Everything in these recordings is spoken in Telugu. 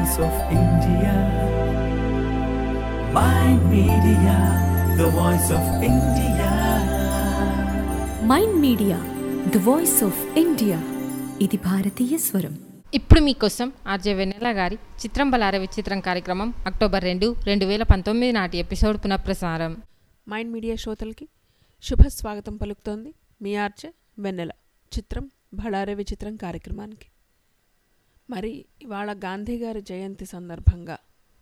voice of India. Mind Media, the voice of India. Mind Media the voice of India ఇది భారతీయ స్వరం ఇప్పుడు మీకోసం ఆర్జే వెన్నెల గారి చిత్రం బలార విచిత్రం కార్యక్రమం అక్టోబర్ రెండు రెండు వేల పంతొమ్మిది నాటి ఎపిసోడ్ పునఃప్రసారం మైండ్ మీడియా శ్రోతలకి శుభ స్వాగతం పలుకుతోంది మీ ఆర్చ వెన్నెల చిత్రం భళారే విచిత్రం కార్యక్రమానికి మరి ఇవాళ గాంధీ గారి జయంతి సందర్భంగా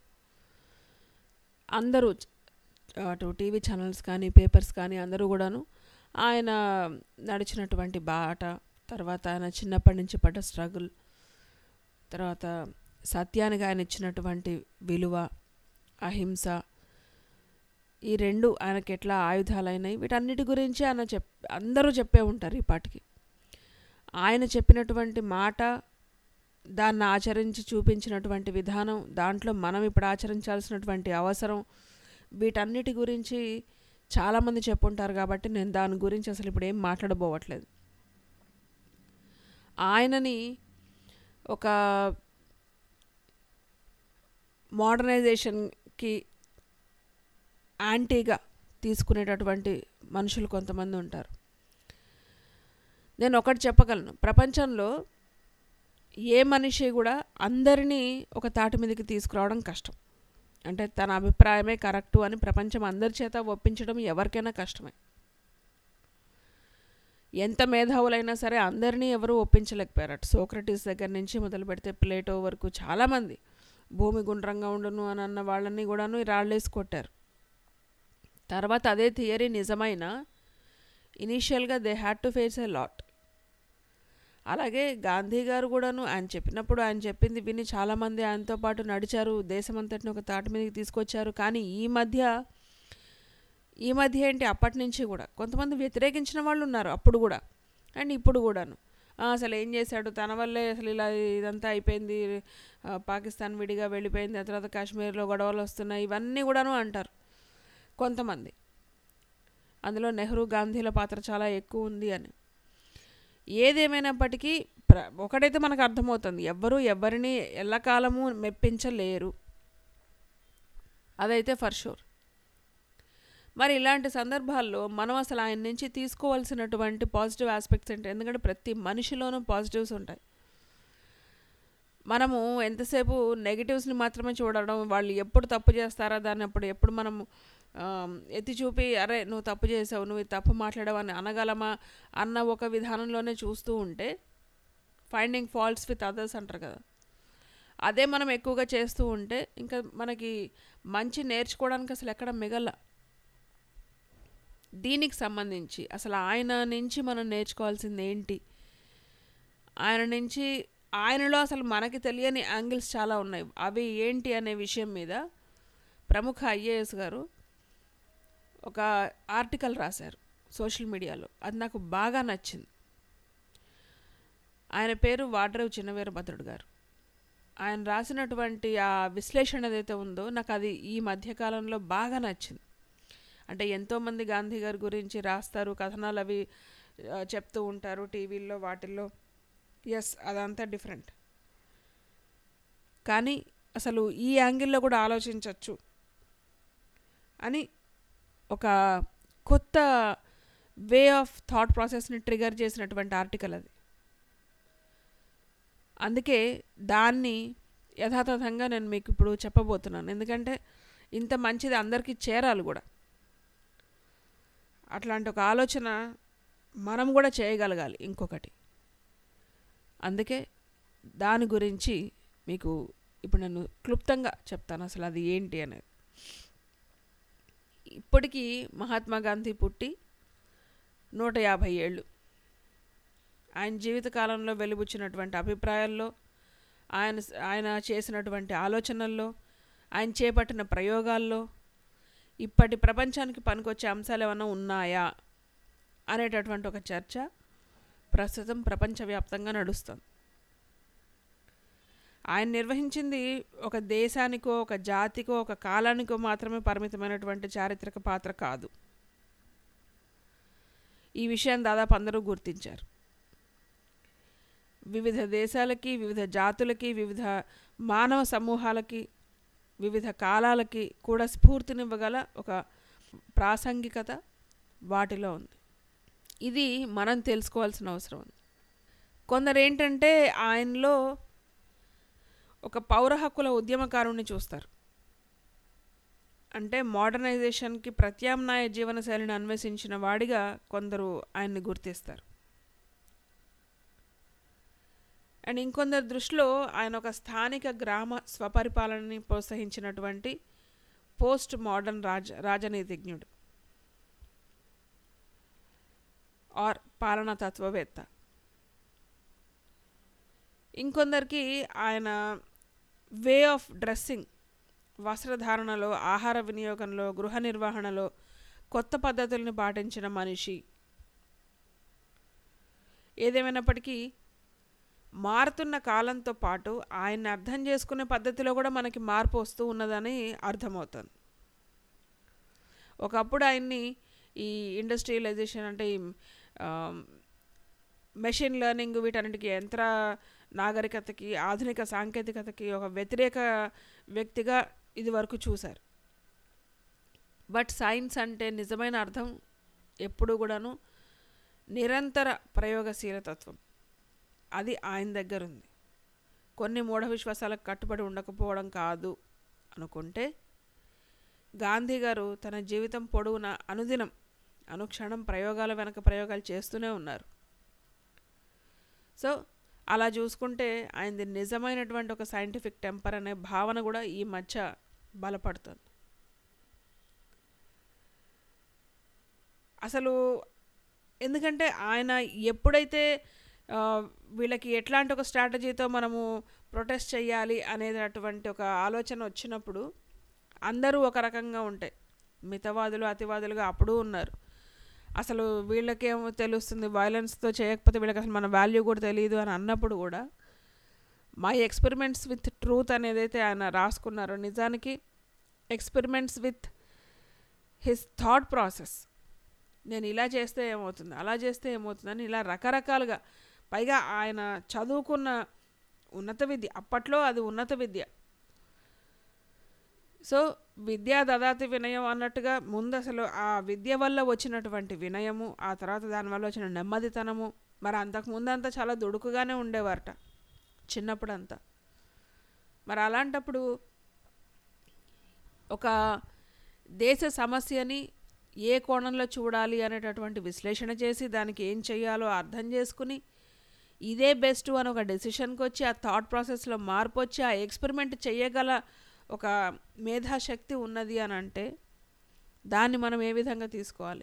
అందరూ చ- అటు టీవీ ఛానల్స్ కానీ పేపర్స్ కానీ అందరూ కూడాను ఆయన నడిచినటువంటి బాట తర్వాత ఆయన చిన్నప్పటి నుంచి పడ్డ స్ట్రగుల్ తర్వాత సత్యానికి ఆయన ఇచ్చినటువంటి విలువ అహింస ఈ రెండు ఆయనకి ఎట్లా ఆయుధాలైనాయి వీటన్నిటి గురించి ఆయన చెప్ అందరూ చెప్పే ఉంటారు ఈ పాటికి ఆయన చెప్పినటువంటి మాట దాన్ని ఆచరించి చూపించినటువంటి విధానం దాంట్లో మనం ఇప్పుడు ఆచరించాల్సినటువంటి అవసరం వీటన్నిటి గురించి చాలామంది చెప్పుంటారు కాబట్టి నేను దాని గురించి అసలు ఇప్పుడు ఏం మాట్లాడబోవట్లేదు ఆయనని ఒక మోడర్నైజేషన్కి యాంటీగా తీసుకునేటటువంటి మనుషులు కొంతమంది ఉంటారు నేను ఒకటి చెప్పగలను ప్రపంచంలో ఏ మనిషి కూడా అందరినీ ఒక తాటి మీదకి తీసుకురావడం కష్టం అంటే తన అభిప్రాయమే కరెక్టు అని ప్రపంచం అందరి చేత ఒప్పించడం ఎవరికైనా కష్టమే ఎంత మేధావులైనా సరే అందరినీ ఎవరు ఒప్పించలేకపోయారు అటు సోక్రటీస్ దగ్గర నుంచి మొదలు పెడితే ప్లేటో వరకు చాలామంది భూమి గుండ్రంగా ఉండును అని అన్న వాళ్ళని కూడాను రాళ్ళేసి కొట్టారు తర్వాత అదే థియరీ నిజమైన ఇనీషియల్గా they had to face a lot అలాగే గాంధీ గారు కూడాను ఆయన చెప్పినప్పుడు ఆయన చెప్పింది విని చాలామంది ఆయనతో పాటు నడిచారు దేశమంతటిని ఒక తాటి మీదకి తీసుకొచ్చారు కానీ ఈ మధ్య ఈ మధ్య ఏంటి అప్పటి నుంచి కూడా కొంతమంది వ్యతిరేకించిన వాళ్ళు ఉన్నారు అప్పుడు కూడా అండ్ ఇప్పుడు కూడాను "ఆ, అసలు ఏం చేశాడు తన వల్లే అసలు ఇలా ఇదంతా అయిపోయింది ఆ, పాకిస్తాన్ విడిగా వెళ్ళిపోయింది ఆ తర్వాత కాశ్మీర్లో గొడవలు వస్తున్నాయి ఇవన్నీ కూడాను అంటారు కొంతమంది అందులో నెహ్రూ గాంధీల పాత్ర చాలా ఎక్కువ ఉంది అని ఏదేమైనప్పటికీ ప్ర ఒకటైతే మనకు అర్థమవుతుంది ఎవ్వరూ ఎవరిని ఎల్లకాలము మెప్పించలేరు అదైతే ఫర్ షూర్ మరి ఇలాంటి సందర్భాల్లో మనం అసలు ఆయన నుంచి తీసుకోవాల్సినటువంటి పాజిటివ్ ఆస్పెక్ట్స్ ఏంటి ఎందుకంటే ప్రతి మనిషిలోనూ పాజిటివ్స్ ఉంటాయి మనము ఎంతసేపు నెగిటివ్స్ని మాత్రమే చూడడం వాళ్ళు ఎప్పుడు తప్పు చేస్తారా దాన్ని అప్పుడు ఎప్పుడు మనం ఆమ్, ఎత్తి చూపి అరే నువ్వు తప్పు చేసావు నువ్వు ఇది తప్పు మాట్లాడావు అని అనగలమా అన్న ఒక విధానంలోనే చూస్తూ ఉంటే ఫైండింగ్ ఫాల్ట్స్ విత్ అదర్స్ అంటారు కదా అదే మనం ఎక్కువగా చేస్తూ ఉంటే ఇంకా మనకి మంచి నేర్చుకోవడానికి అసలు ఎక్కడ మిగల దీనికి సంబంధించి అసలు ఆయన నుంచి మనం నేర్చుకోవాల్సింది ఏంటి ఆయన నుంచి ఆయనలో అసలు మనకి తెలియని యాంగిల్స్ చాలా ఉన్నాయి అవి ఏంటి అనే విషయం మీద ప్రముఖ ఐఏఎస్ గారు ఒక ఆర్టికల్ రాశారు సోషల్ మీడియాలో అది నాకు బాగా నచ్చింది ఆయన పేరు వాడ్రేవు చిన్నవీరభద్రుడు గారు ఆయన రాసినటువంటి ఆ విశ్లేషణ ఏదైతే ఉందో నాకు అది ఈ మధ్యకాలంలో బాగా నచ్చింది అంటే ఎంతోమంది గాంధీ గారి గురించి రాస్తారు కథనాలు అవి ఆ, చెప్తూ ఉంటారు టీవీల్లో వాటిల్లో ఎస్ అదంతా డిఫరెంట్ కానీ అసలు ఈ యాంగిల్లో కూడా ఆలోచించవచ్చు అని ఒక కొత్త వే ఆఫ్ థాట్ ప్రాసెస్ని ట్రిగర్ చేసినటువంటి ఆర్టికల్ అది అందుకే దాన్ని యథాతథంగా నేను మీకు ఇప్పుడు చెప్పబోతున్నాను ఎందుకంటే ఇంత మంచిది అందరికీ చేరాలి కూడా అట్లాంటి ఒక ఆలోచన మనం కూడా చేయగలగాలి ఇంకొకటి అందుకే దాని గురించి మీకు ఇప్పుడు నేను క్లుప్తంగా చెప్తాను అసలు అది ఏంటి అనేది ఇప్పటికీ మహాత్మా గాంధీ పుట్టి నూట యాభై ఏళ్ళు ఆయన జీవితకాలంలో వెలుబుచ్చినటువంటి అభిప్రాయాల్లో ఆయన ఆయన చేసినటువంటి ఆలోచనల్లో ఆయన చేపట్టిన ప్రయోగాల్లో ఇప్పటి ప్రపంచానికి పనికొచ్చే అంశాలు ఏమైనా ఉన్నాయా అనేటటువంటి ఒక చర్చ ప్రస్తుతం ప్రపంచవ్యాప్తంగా నడుస్తుంది ఆయన నిర్వహించింది ఒక దేశానికో ఒక జాతికో ఒక కాలానికో మాత్రమే పరిమితమైనటువంటి చారిత్రక పాత్ర కాదు ఈ విషయాన్ని దాదాపు అందరూ గుర్తించారు వివిధ దేశాలకి వివిధ జాతులకి వివిధ మానవ సమూహాలకి వివిధ కాలాలకి కూడా స్ఫూర్తినివ్వగల ఒక ప్రాసంగికత వాటిలో ఉంది ఇది మనం తెలుసుకోవాల్సిన అవసరం ఉంది కొందరు ఏంటంటే ఆయనలో ఒక పౌర హక్కుల ఉద్యమకారుణ్ణి చూస్తారు అంటే మోడర్నైజేషన్కి ప్రత్యామ్నాయ జీవనశైలిని అన్వేషించిన వాడిగా కొందరు ఆయన్ని గుర్తిస్తారు అండ్ ఇంకొందరి దృష్టిలో ఆయన ఒక స్థానిక గ్రామ స్వపరిపాలనని ప్రోత్సహించినటువంటి పోస్ట్ మోడర్న్ రాజ రాజనీతిజ్ఞుడు ఆర్ పాలనా తత్వవేత్త ఇంకొందరికి ఆయన వే ఆఫ్ డ్రెస్సింగ్ వస్త్రధారణలో ఆహార వినియోగంలో గృహ నిర్వహణలో కొత్త పద్ధతుల్ని పాటించిన మనిషి ఏదేమైనప్పటికీ మారుతున్న కాలంతో పాటు ఆయన్ని అర్థం చేసుకునే పద్ధతిలో కూడా మనకి మార్పు వస్తూ ఉన్నదని అర్థమవుతుంది ఒకప్పుడు ఆయన్ని ఈ ఇండస్ట్రియలైజేషన్ అంటే ఈ మెషిన్ లెర్నింగ్ వీటన్నిటికీ యంత్ర నాగరికతకి ఆధునిక సాంకేతికతకి ఒక వ్యతిరేక వ్యక్తిగా ఇది వరకు చూశారు బట్ సైన్స్ అంటే నిజమైన అర్థం ఎప్పుడు కూడాను నిరంతర ప్రయోగశీలతత్వం అది ఆయన దగ్గర ఉంది కొన్ని మూఢ విశ్వాసాలకు కట్టుబడి ఉండకపోవడం కాదు అనుకుంటే గాంధీ గారు తన జీవితం పొడవునా అనుదినం అనుక్షణం ప్రయోగాల వెనక ప్రయోగాలు చేస్తూనే ఉన్నారు సో అలా చూసుకుంటే ఆయనది నిజమైనటువంటి ఒక సైంటిఫిక్ టెంపర్ అనే భావన కూడా ఈ మధ్య బలపడుతుంది అసలు ఎందుకంటే ఆయన ఎప్పుడైతే ఆ, వీళ్ళకి ఎట్లాంటి ఒక స్ట్రాటజీతో మనము ప్రొటెస్ట్ చేయాలి అనేటటువంటి ఒక ఆలోచన వచ్చినప్పుడు అందరూ ఒక రకంగా ఉంటాయి మితవాదులు అతివాదులుగా అప్పుడు ఉన్నారు అసలు వీళ్ళకేమో తెలుస్తుంది వైలెన్స్తో చేయకపోతే వీళ్ళకి అసలు మన వాల్యూ కూడా తెలియదు అని అన్నప్పుడు కూడా మై ఎక్స్పెరిమెంట్స్ విత్ ట్రూత్ అనేదైతే ఆయన రాసుకున్నారో నిజానికి experiments with his thought process నేను ఇలా చేస్తే ఏమవుతుంది అలా చేస్తే ఏమవుతుందని ఇలా రకరకాలుగా పైగా ఆయన చదువుకున్న ఉన్నత విద్య అప్పట్లో అది ఉన్నత విద్య సో విద్యా దదాతి వినయం అన్నట్టుగా ముందు అసలు ఆ విద్య వల్ల వచ్చినటువంటి వినయము ఆ తర్వాత దానివల్ల వచ్చిన నెమ్మదితనము మరి అంతకు ముందంతా చాలా దుడుకుగానే ఉండేవారట చిన్నప్పుడంతా మరి అలాంటప్పుడు ఒక దేశ సమస్యని ఏ కోణంలో చూడాలి అనేటటువంటి విశ్లేషణ చేసి దానికి ఏం చేయాలో అర్థం చేసుకుని ఇదే బెస్ట్ అని ఒక డెసిషన్కి వచ్చి ఆ థాట్ ప్రాసెస్లో మార్పు వచ్చి ఆ ఎక్స్పెరిమెంట్ చేయగల ఒక మేధాశక్తి ఉన్నది అని అంటే దాన్ని మనం ఏ విధంగా తీసుకోవాలి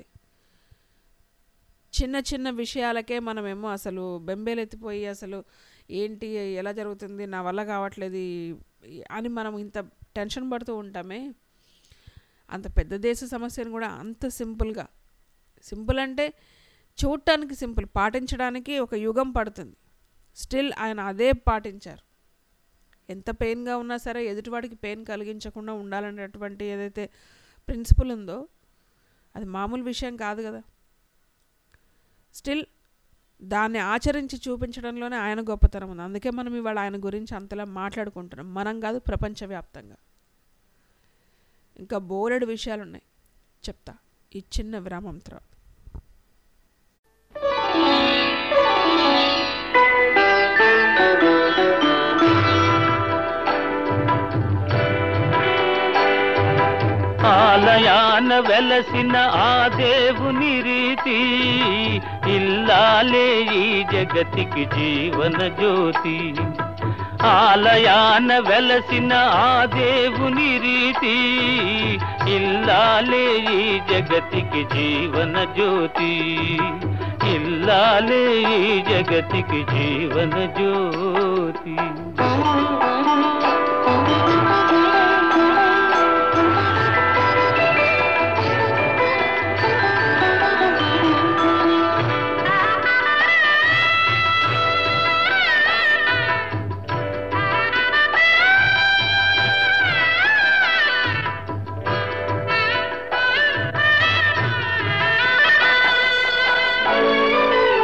చిన్న చిన్న విషయాలకే మనమేమో అసలు బెంబేలెత్తిపోయి అసలు ఏంటి ఎలా జరుగుతుంది నా వల్ల కావట్లేదు ఈ- అని మనం ఇంత టెన్షన్ పడుతూ ఉంటామే అంత పెద్ద దేశ సమస్యను కూడా అంత సింపుల్గా సింపుల్ అంటే చూడటానికి సింపుల్ పాటించడానికి ఒక యుగం పడుతుంది స్టిల్ ఆయన అదే పాటించారు ఎంత పెయిన్గా ఉన్నా సరే ఎదుటివాడికి పెయిన్ కలిగించకుండా ఉండాలనేటువంటి ఏదైతే ప్రిన్సిపల్ ఉందో అది మామూలు విషయం కాదు కదా స్టిల్ దాన్ని ఆచరించి చూపించడంలోనే ఆయన గొప్పతనం ఉంది అందుకే మనం ఇవాళ ఆయన గురించి అంతలా మాట్లాడుకుంటున్నాం మనం కాదు ప్రపంచవ్యాప్తంగా ఇంకా బోలెడు విషయాలు ఉన్నాయి చెప్తా ఈ చిన్న విరామం తర్వాత ఆలయాన వెలసిన ఆ దేవుని రీతి ఇల్లాలే ఈ జగతికి జీవన జ్యోతి ఆలయాన వెలసిన ఆ దేవుని రీతి ఇల్లాలే ఈ జగతికి జీవన జ్యోతి ఇల్లాలే ఈ జగతికి జీవన జ్యోతి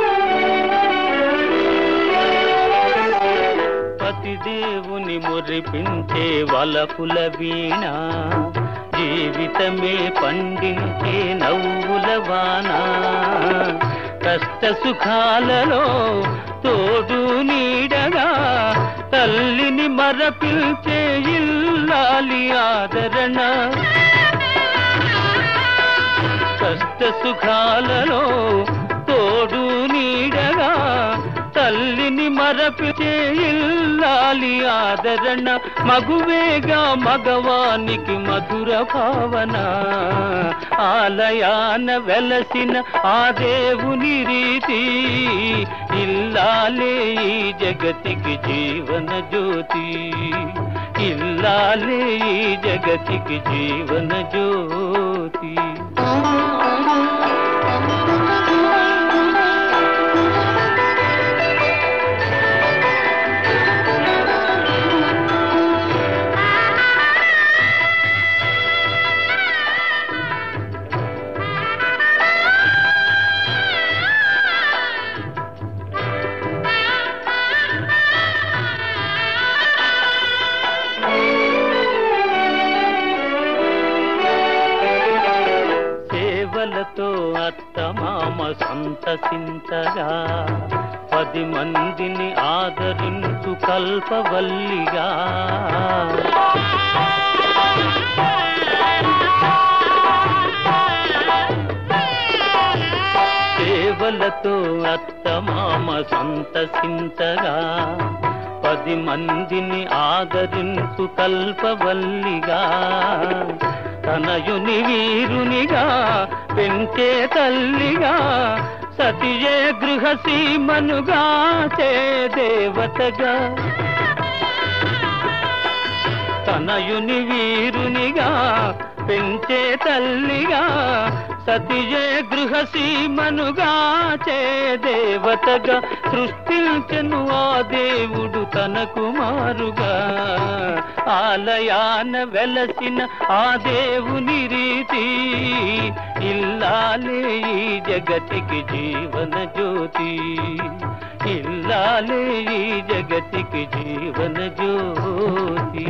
పతి దేవుని మురి వలపుల వీణ జీవితమే పండించే నవ్వుల వాన కష్ట సుఖాలలో తోడు నీడగా తల్లిని మరపిల్చే ఇల్లాలి ఆదరణ కష్ట సుఖాలలో తోడు నీడగా తల్లిని మరపిచే ఇల్లాలి ఆదరణ మగువేగా మగవానికి మధుర భావన ఆలయాన వెలసిన ఆ దేవుని రీతి ఇల్లాలే ఈ జగతికి జీవన జ్యోతి ఇల్లాలే ఈ జగతికి జీవన జ్యోతి సేవలతో అత్తమామ సంతసించగా పది మందిని ఆదరించు కల్పవల్లిగా సేవలతో అత్తమామ సంతసించగా పది మందిని ఆదరించు కల్పవల్లిగా తనయుని వీరునిగా పెంచే తల్లిగా సతియే గృహసీమనుగా చే దేవతగా తనయుని వీరునిగా పెంచే తల్లిగా సతియే గృహసీమనుగా చే దేవతగా సృష్టించెను ఆ దేవుడు తన కుమారుగా ఆలయాన వెలసిన ఆ దేవుని రీతి ఇల్లాలే ఈ జగతికి జీవన జ్యోతి ఇల్లాలే ఈ జగతికి జీవన జ్యోతి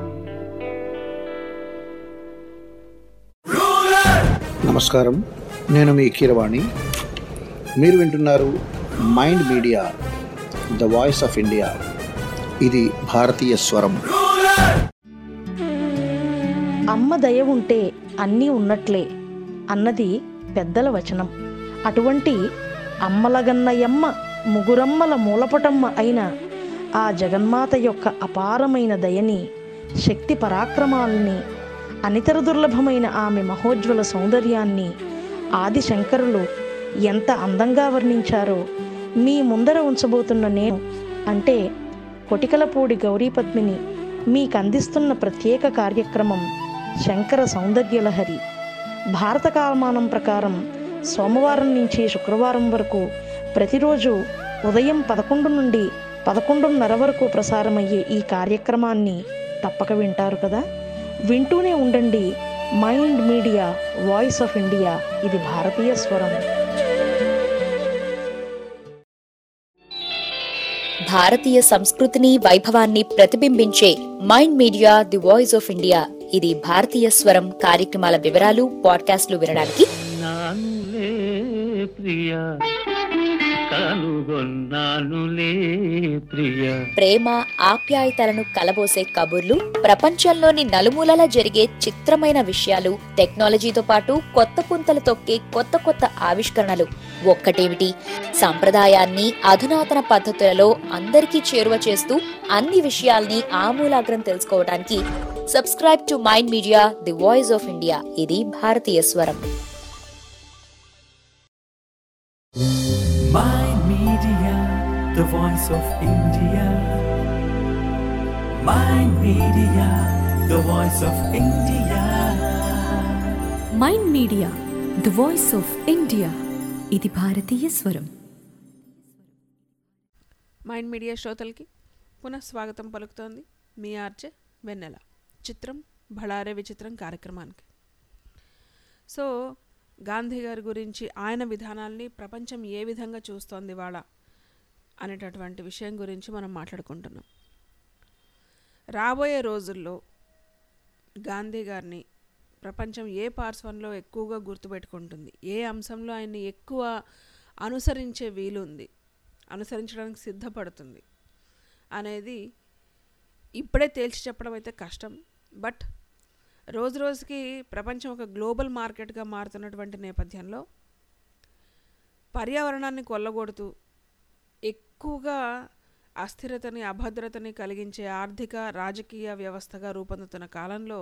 నమస్కారం నేను మీ కీరవాణి మీరు వింటున్నారు Mind Media the voice of India ఇది భారతీయ స్వరం అమ్మ దయ ఉంటే అన్నీ ఉన్నట్లే అన్నది పెద్దల వచనం అటువంటి అమ్మలగన్నయమ్మ ముగురమ్మల మూలపటమ్మ అయిన ఆ జగన్మాత యొక్క అపారమైన దయని శక్తి పరాక్రమాలని అనితర దుర్లభమైన ఆమె మహోజ్వల సౌందర్యాన్ని ఆది శంకరులు ఎంత అందంగా వర్ణించారో మీ ముందర ఉంచబోతున్న నేను అంటే కొటికలపూడి గౌరీపద్మిని మీకు అందిస్తున్న ప్రత్యేక కార్యక్రమం శంకర సౌందర్యలహరి భారత కాలమానం ప్రకారం సోమవారం నుంచి శుక్రవారం వరకు ప్రతిరోజు ఉదయం పదకొండు నుండి పదకొండున్నర వరకు ప్రసారమయ్యే ఈ కార్యక్రమాన్ని తప్పక వింటారు కదా వింటూనే ఉండండి Mind Media voice of India ఇది భారతీయ స్వరం భారతీయ సంస్కృతిని వైభవాన్ని ప్రతిబింబించే Mind Media the voice of India ఇది భారతీయ స్వరం కార్యక్రమాల వివరాలు పాడ్కాస్ట్లు వినడానికి నానులే ప్రియ కనుగొన్నానులే ప్రియ ప్రేమ ఆప్యాయతలను కలబోసే కబుర్లు ప్రపంచంలోని నలుమూలలా జరిగే చిత్రమైన విషయాలు టెక్నాలజీతో పాటు కొత్త పుంతలు తొక్కే కొత్త కొత్త ఆవిష్కరణలు ఒక్కటేమిటి సంప్రదాయాన్ని అధునాతన పద్ధతులలో అందరికీ చేరువ చేస్తూ అన్ని విషయాల్ని ఆమూలాగ్రం తెలుసుకోవడానికి subscribe to Mind Media the voice of India ఇది భారతీయ స్వరం Mind Media, the voice of India. Mind Media, the voice of India. Mind Media the voice of India ఇది భారతీయ స్వరం మైండ్ మీడియా శ్రోతలకి పునః స్వాగతం పలుకుతోంది మీ ఆర్జే వెన్నెల చిత్రం బళారే విచిత్రం కార్యక్రమానికి సో గాంధీ గారి గురించి ఆయన విధానాల్ని ప్రపంచం ఏ విధంగా చూస్తోంది వాళ్ళ అనేటటువంటి విషయం గురించి మనం మాట్లాడుకుంటున్నాం రాబోయే రోజుల్లో గాంధీ గారిని ప్రపంచం ఏ పార్శ్వంలో ఎక్కువగా గుర్తుపెట్టుకుంటుంది ఏ అంశంలో ఆయన్ని ఎక్కువ అనుసరించే వీలుంది అనుసరించడానికి సిద్ధపడుతుంది అనేది ఇప్పుడే తేల్చి చెప్పడం అయితే కష్టం బట్ రోజు రోజుకి ప్రపంచం ఒక గ్లోబల్ మార్కెట్గా మారుతున్నటువంటి నేపథ్యంలో పర్యావరణాన్ని కొల్లగొడుతూ ఎక్కువగా అస్థిరతని అభద్రతని కలిగించే ఆర్థిక రాజకీయ వ్యవస్థగా రూపొందుతున్న కాలంలో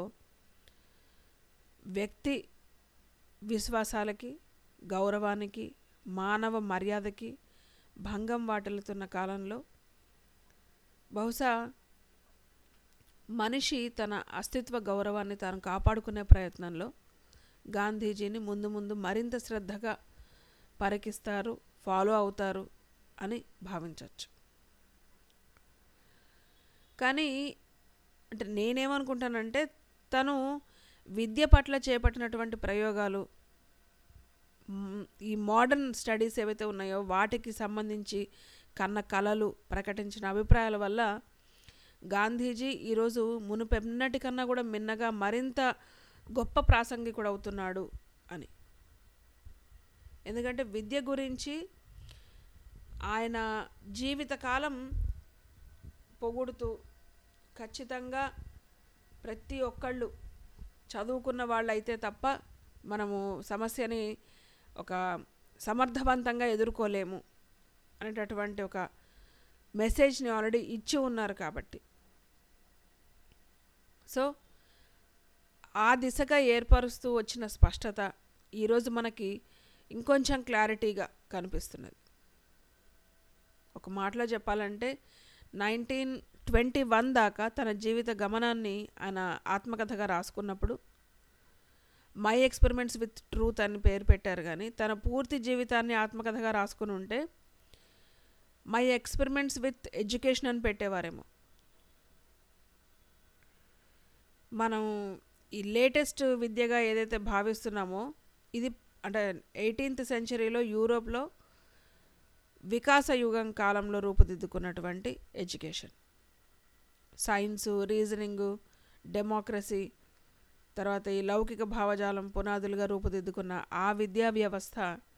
వ్యక్తి విశ్వాసాలకి గౌరవానికి మానవ మర్యాదకి భంగం వాటిల్లుతున్న కాలంలో బహుశా మనిషి తన అస్తిత్వ గౌరవాన్ని తాను కాపాడుకునే ప్రయత్నంలో గాంధీజీని ముందు ముందు మరింత శ్రద్ధగా పరికిస్తారు ఫాలో అవుతారు అని భావించవచ్చు కానీ అంటే నేనేమనుకుంటానంటే తను విద్య పట్ల చేపట్టినటువంటి ప్రయోగాలు మ్, ఈ మోడర్న్ స్టడీస్ ఏవైతే ఉన్నాయో వాటికి సంబంధించి కన్న కళలు ప్రకటించిన అభిప్రాయాల వల్ల గాంధీజీ ఈరోజు మునుపెన్నటికన్నా కూడా మిన్నగా మరింత గొప్ప ప్రాసంగికుడు అవుతున్నాడు అని ఎందుకంటే విద్య గురించి ఆయన జీవితకాలం పొగుడుతూ ఖచ్చితంగా ప్రతి ఒక్కళ్ళు చదువుకున్న వాళ్ళు అయితే తప్ప మనము సమస్యని ఒక సమర్థవంతంగా ఎదుర్కోలేము అనేటటువంటి ఒక మెసేజ్ని ఆల్రెడీ ఇచ్చి ఉన్నారు కాబట్టి సో ఆ దిశగా ఏర్పరుస్తూ వచ్చిన స్పష్టత ఈరోజు మనకి ఇంకొంచెం క్లారిటీగా కనిపిస్తున్నది ఒక మాటలో చెప్పాలంటే నైన్టీన్ ట్వంటీ వన్ దాకా తన జీవిత గమనాన్ని ఆయన ఆత్మకథగా రాసుకున్నప్పుడు మై ఎక్స్పెరిమెంట్స్ విత్ ట్రూత్ అని పేరు పెట్టారు కానీ తన పూర్తి జీవితాన్ని ఆత్మకథగా రాసుకుని ఉంటే మై ఎక్స్పెరిమెంట్స్ విత్ ఎడ్యుకేషన్ అని పెట్టేవారేమో మనం ఈ లేటెస్ట్ విద్యగా ఏదైతే భావిస్తున్నామో ఇది అంటే ఎయిటీన్త్ సెంచరీలో యూరోప్లో వికాస యుగం కాలంలో రూపుదిద్దుకున్నటువంటి ఎడ్యుకేషన్ సైన్సు రీజనింగు డెమోక్రసీ తర్వాత ఈ లౌకిక భావజాలం పునాదులుగా రూపుదిద్దుకున్న ఆ విద్యా వ్యవస్థ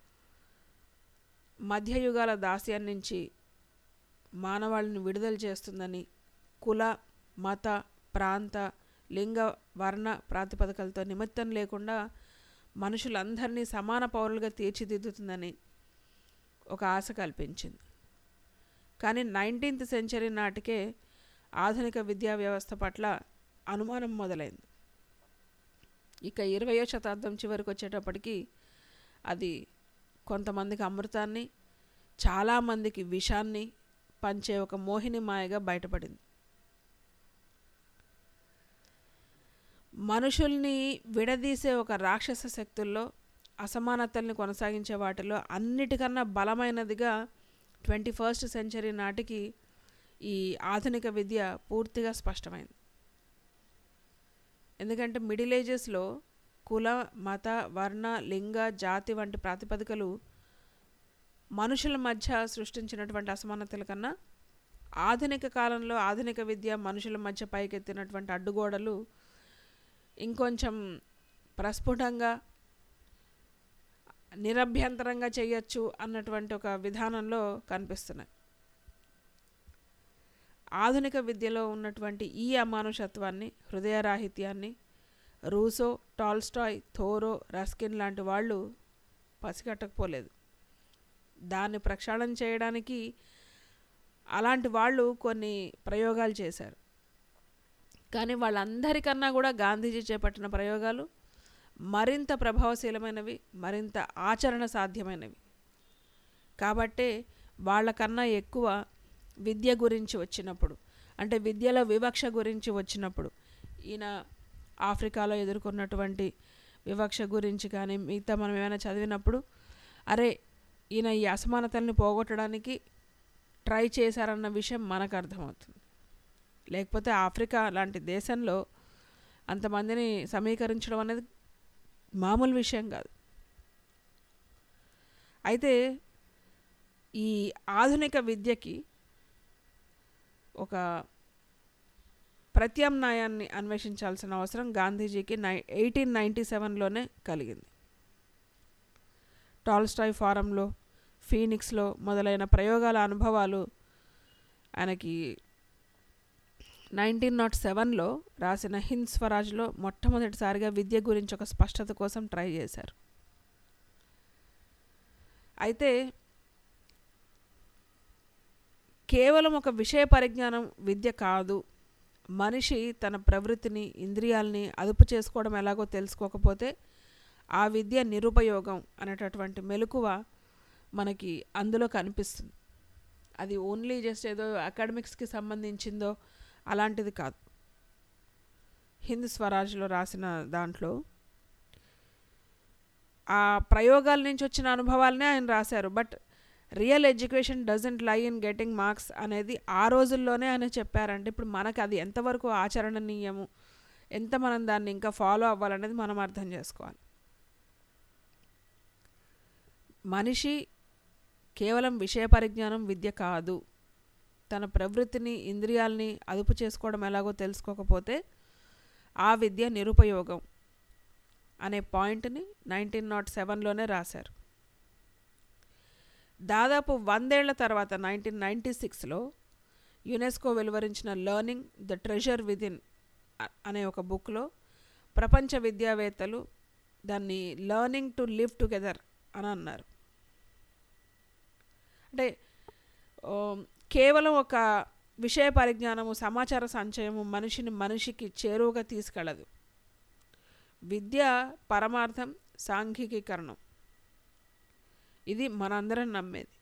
మధ్యయుగాల దాస్యం నుంచి మానవాళిని విడుదల చేస్తుందని కుల మత ప్రాంత లింగ వర్ణ ప్రాతిపదికలతో నిమిత్తం లేకుండా మనుషులందరినీ సమాన పౌరులుగా తీర్చిదిద్దుతుందని ఒక ఆశ కల్పించింది కానీ నైన్టీన్త్ సెంచరీ నాటికే ఆధునిక విద్యా వ్యవస్థ పట్ల అనుమానం మొదలైంది ఇక ఇరవయో శతాబ్దం చివరికి వచ్చేటప్పటికి అది కొంతమందికి అమృతాన్ని చాలామందికి విషాన్ని పంచే ఒక మోహిని మాయగా బయటపడింది మనుషుల్ని విడదీసే ఒక రాక్షస శక్తుల్లో అసమానతల్ని కొనసాగించే వాటిలో అన్నిటికన్నా బలమైనదిగా ట్వంటీ ఫస్ట్ సెంచరీ నాటికి ఈ ఆధునిక విద్య పూర్తిగా స్పష్టమైంది ఎందుకంటే మిడిల్ ఏజెస్లో కుల మత వర్ణ లింగ జాతి వంటి ప్రాతిపదికలు మనుషుల మధ్య సృష్టించినటువంటి అసమానతల కన్నా ఆధునిక కాలంలో ఆధునిక విద్య మనుషుల మధ్య పైకెత్తినటువంటి అడ్డుగోడలు ఇంకొంచెం ప్రస్ఫుటంగా నిరభ్యంతరంగా చేయొచ్చు అన్నటువంటి ఒక విధానంలో కనిపిస్తున్నాయి ఆధునిక విద్యలో ఉన్నటువంటి ఈ అమానుషత్వాన్ని హృదయరాహిత్యాన్ని రూసో టాల్స్టాయ్ థోరో రస్కిన్ లాంటి వాళ్ళు పసిగట్టకపోలేదు దాన్ని ప్రక్షాళన చేయడానికి అలాంటి వాళ్ళు కొన్ని ప్రయోగాలు చేశారు కానీ వాళ్ళందరికన్నా కూడా గాంధీజీ చేపట్టిన ప్రయోగాలు మరింత ప్రభావశీలమైనవి మరింత ఆచరణ సాధ్యమైనవి కాబట్టే వాళ్ళకన్నా ఎక్కువ విద్య గురించి వచ్చినప్పుడు అంటే విద్యలో వివక్ష గురించి వచ్చినప్పుడు ఈయన ఆఫ్రికాలో ఎదుర్కొన్నటువంటి వివక్ష గురించి కానీ మిగతా మనం ఏమైనా చదివినప్పుడు అరే ఈయన ఈ అసమానతల్ని పోగొట్టడానికి ట్రై చేశారన్న విషయం మనకు అర్థమవుతుంది లేకపోతే ఆఫ్రికా లాంటి దేశంలో అంతమందిని సమీకరించడం అనేది మామూలు విషయం కాదు అయితే ఈ ఆధునిక విద్యకి ఒక ప్రత్యామ్నాయాన్ని అన్వేషించాల్సిన అవసరం గాంధీజీకి నై ఎయిటీన్ నైంటీ సెవెన్లోనే కలిగింది టాల్స్టాయ్ ఫారంలో ఫీనిక్స్లో మొదలైన ప్రయోగాల అనుభవాలు ఆయనకి నైన్టీన్ నాట్ సెవెన్లో రాసిన హింద్ స్వరాజ్లో మొట్టమొదటిసారిగా విద్య గురించి ఒక స్పష్టత కోసం ట్రై చేశారు అయితే కేవలం ఒక విషయ పరిజ్ఞానం విద్య కాదు మనిషి తన ప్రవృత్తిని ఇంద్రియాల్ని అదుపు చేసుకోవడం ఎలాగో తెలుసుకోకపోతే ఆ విద్య నిరుపయోగం అనేటటువంటి మెలకువ మనకి అందులో కనిపిస్తుంది అది ఓన్లీ జస్ట్ ఏదో అకాడమిక్స్కి సంబంధించిందో అలాంటిది కాదు హింద్ స్వరాజ్లో రాసిన దాంట్లో ఆ ప్రయోగాల నుంచి వచ్చిన అనుభవాలనే ఆయన రాశారు but real education doesn't lie in getting marks అనేది ఆ రోజుల్లోనే ఆయన చెప్పారంటే ఇప్పుడు మనకు అది ఎంతవరకు ఆచరణనీయము ఎంత మనం దాన్ని ఇంకా ఫాలో అవ్వాలనేది మనం అర్థం చేసుకోవాలి మనిషి కేవలం విషయ పరిజ్ఞానం విద్య కాదు తన ప్రవృత్తిని ఇంద్రియాల్ని అదుపు చేసుకోవడం ఎలాగో తెలుసుకోకపోతే ఆ విద్య నిరుపయోగం అనే పాయింట్ని నైన్టీన్ నాట్ సెవెన్లోనే రాశారు దాదాపు వందేళ్ల తర్వాత నైన్టీన్ నైంటీ సిక్స్లో యునెస్కో వెలువరించిన లర్నింగ్ ద ట్రెజర్ విదిన్ అనే ఒక బుక్లో ప్రపంచ విద్యావేత్తలు దాన్ని లర్నింగ్ టు లివ్ టుగెదర్ అని అన్నారు అంటే ఆ, కేవలం ఒక విషయ పరిజ్ఞానము సమాచార సంచయము మనిషిని మనిషికి చేరువగా తీసుకెళ్ళదు విద్య పరమార్థం సాంఘికీకరణం ఇది మనందరం నమ్మేది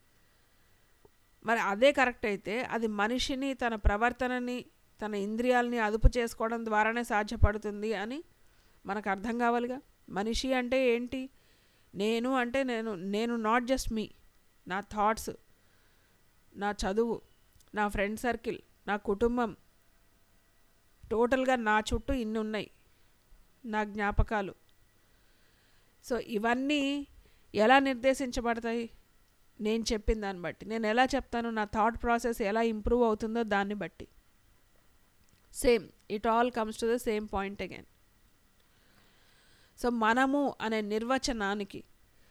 మరి అదే కరెక్ట్ అయితే అది మనిషిని తన ప్రవర్తనని తన ఇంద్రియాలని అదుపు చేసుకోవడం ద్వారానే సాధ్యపడుతుంది అని మనకు అర్థం కావాలిగా మనిషి అంటే ఏంటి నేను అంటే నేను నేను నాట్ జస్ట్ మీ నా థాట్స్ నా చదువు నా ఫ్రెండ్ సర్కిల్ నా కుటుంబం టోటల్గా నా చుట్టూ ఇన్ని ఉన్నాయి నా జ్ఞాపకాలు సో ఇవన్నీ ఎలా నిర్దేశించబడతాయి నేను చెప్పిన దాన్ని బట్టి నేను ఎలా చెప్తాను నా థాట్ ప్రాసెస్ ఎలా ఇంప్రూవ్ అవుతుందో దాన్ని బట్టి same it all comes to the same point again so మనము అనే నిర్వచనానికి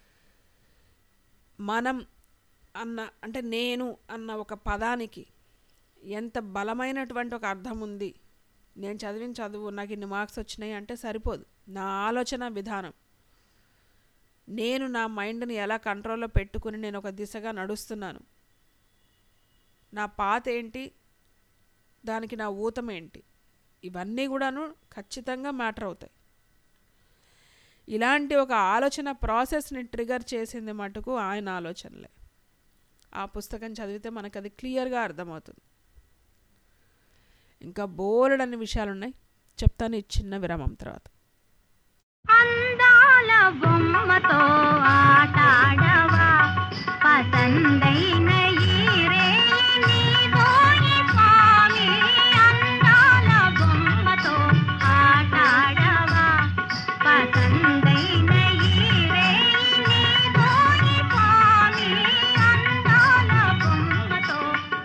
మనం అన్న అంటే నేను అన్న ఒక పదానికి ఎంత బలమైనటువంటి ఒక అర్థం ఉంది నేను చదివిన చదువు నాకు ఇన్ని మార్క్స్ వచ్చినాయి అంటే సరిపోదు నా ఆలోచన విధానం నేను నా మైండ్ని ఎలా కంట్రోల్లో పెట్టుకుని నేను ఒక దిశగా నడుస్తున్నాను నా పాత ఏంటి దానికి నా ఊతం ఏంటి ఇవన్నీ కూడాను ఖచ్చితంగా మ్యాటర్ అవుతాయి ఇలాంటి ఒక ఆలోచన ప్రాసెస్ని ట్రిగర్ చేసింది మటుకు ఆయన ఆలోచనలే ఆ పుస్తకం చదివితే మనకు అది క్లియర్గా అర్థమవుతుంది ఇంకా బోలెడ్ అన్ని విషయాలు ఉన్నాయి చెప్తాను ఈ చిన్న విరామం తర్వాత అందాల బొమ్మతో ఆటాడవా పసందైన ఈరేని దోయి స్వామి అందాల బొమ్మతో ఆటాడవా పసందైన ఈరేని దోయి స్వామి అందాల బొమ్మతో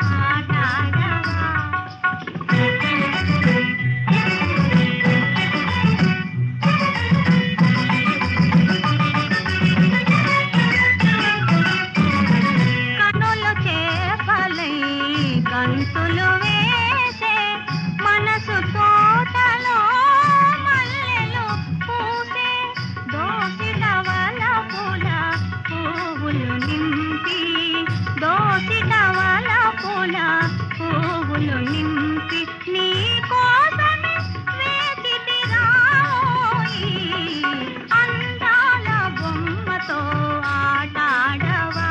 కనులు చేపలై గంతులు వేసే మనసు తోటలో మల్లెలు పూసే దోసిటవల పూల పువ్వులు నింపి దోసిటవల పూల పువ్వులు నింపి నీ కోసమే వేచితిరాయి అందాల బొమ్మతో ఆటాడవా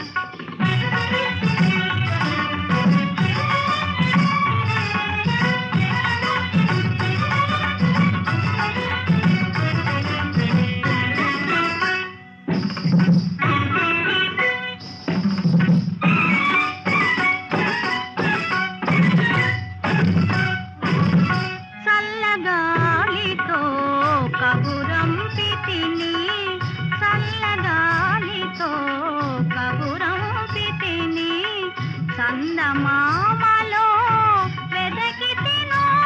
చల్లగాలితో కబురంపితిని చల్లగాలితో కబురంపితిని చందమామలో వెదకి తినో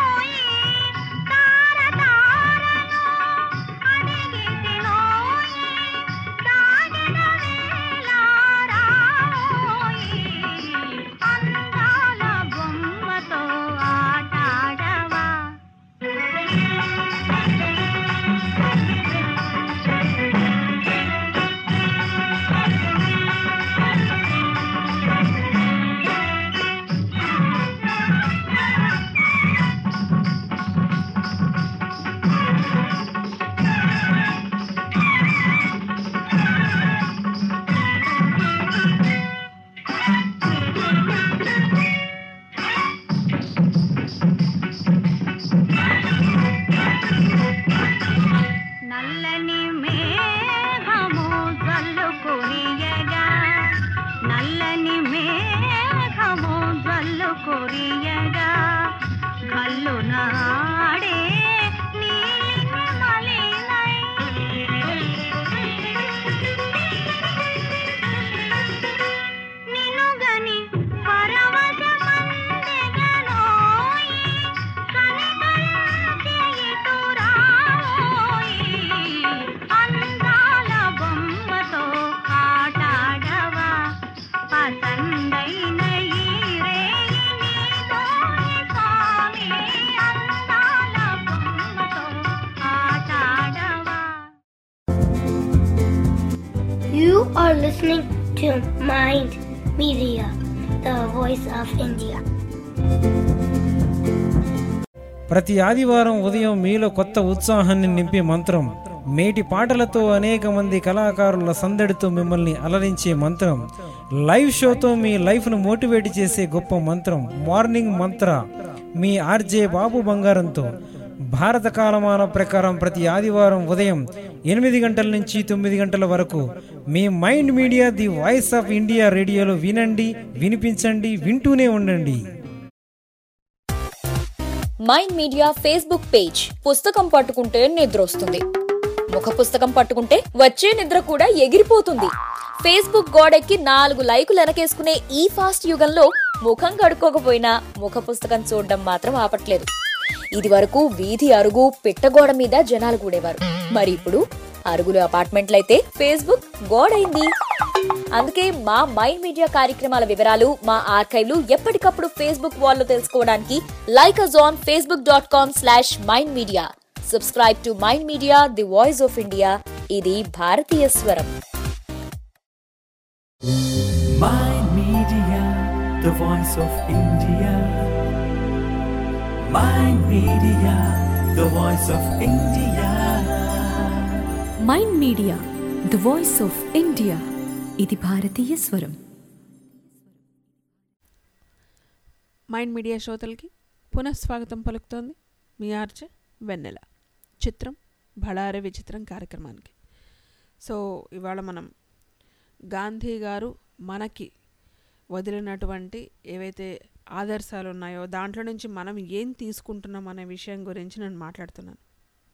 నల్లని మేఘము జల్లు కురియగా నల్లని మేఘము జల్లు కురియగా కల్లు నాడే నీలిమి మలినై నినుగని పరవశమందెగనోయి కనికరించే ఇటురావోయి అందాల బొమ్మతో ఆటాడవా పసందైన ఈ రేయి నీతోనే స్వామి అందాల బొమ్మతో ఆటాడవా You are listening to Mind Media, the voice of India. ప్రతి ఆదివారం ఉదయం మీలో కొత్త ఉత్సాహాన్ని నింపే మంత్రం మేటి పాటలతో అనేక మంది కళాకారుల సందడితో మిమ్మల్ని అలరించే మంత్రం లైవ్ షోతో మీ లైఫ్ను మోటివేట్ చేసే గొప్ప మంత్రం మార్నింగ్ మంత్ర మీ ఆర్జే బాబు బంగారంతో భారత కాలమాన ప్రకారం ప్రతి ఆదివారం ఉదయం ఎనిమిది గంటల నుంచి తొమ్మిది గంటల వరకు మీ Mind Media the voice of India రేడియోలో వినండి వినిపించండి వింటూనే ఉండండి మైండ్ మీడియా ఫేస్బుక్ పేజ్ పుస్తకం పట్టుకుంటే నిద్రొస్తుంది ముఖ పుస్తకం పట్టుకుంటే వచ్చే నిద్ర కూడా ఎగిరిపోతుంది ఫేస్బుక్ గోడెక్కి నాలుగు లైకులు వెనకేసుకునే ఈ ఫాస్ట్ యుగంలో ముఖం కడుక్కోకపోయినా ముఖ పుస్తకం చూడడం మాత్రం ఆపట్లేదు ఇది వరకు వీధి అరుగు పిట్టగోడ మీద జనాలు కూడేవారు మరి ఇప్పుడు అరుగులు అపార్ట్మెంట్లయితే ఫేస్బుక్ గోడైంది అందుకే మా మైండ్ మీడియా కార్యక్రమాల వివరాలు మా ఆర్కైవ్లు ఎప్పటికప్పుడు ఫేస్బుక్ వాల్లో తెలుసుకోవడానికి like us on Facebook dot com slash Mind Media subscribe to Mind Media the voice of India ఇది భారతీయ స్వరం Mind Media, the voice of India. Mind Media, the voice of India. Mind Media the voice of India ఇది భారతీయ స్వరం మైండ్ మీడియా శ్రోతలకి పునఃస్వాగతం పలుకుతోంది మీ ఆర్జే వెన్నెల చిత్రం బళారే విచిత్రం కార్యక్రమానికి సో ఇవాళ మనం గాంధీ గారు మనకి వదిలినటువంటి ఏవైతే ఆదర్శాలు ఉన్నాయో దాంట్లో నుంచి మనం ఏం తీసుకుంటున్నాం అనే విషయం గురించి నేను మాట్లాడుతున్నాను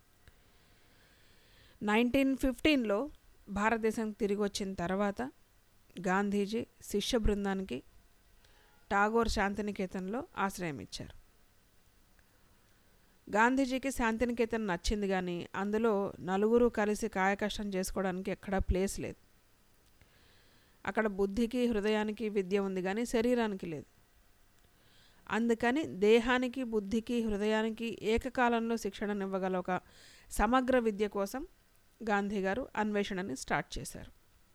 నైన్టీన్ ఫిఫ్టీన్లో భారతదేశం తిరిగి వచ్చిన తర్వాత గాంధీజీ శిష్య బృందానికి టాగోర్ శాంతినికేతన్లో ఆశ్రయం ఇచ్చారు గాంధీజీకి శాంతినికేతన్ నచ్చింది కానీ అందులో నలుగురు కలిసి కాయకష్టం చేసుకోవడానికి ఎక్కడా ప్లేస్ లేదు అక్కడ బుద్ధికి హృదయానికి విద్య ఉంది కానీ శరీరానికి లేదు అందుకని దేహానికి బుద్ధికి హృదయానికి ఏకకాలంలో శిక్షణనివ్వగల ఒక సమగ్ర విద్య కోసం గాంధీ గారు అన్వేషణని స్టార్ట్ చేశారు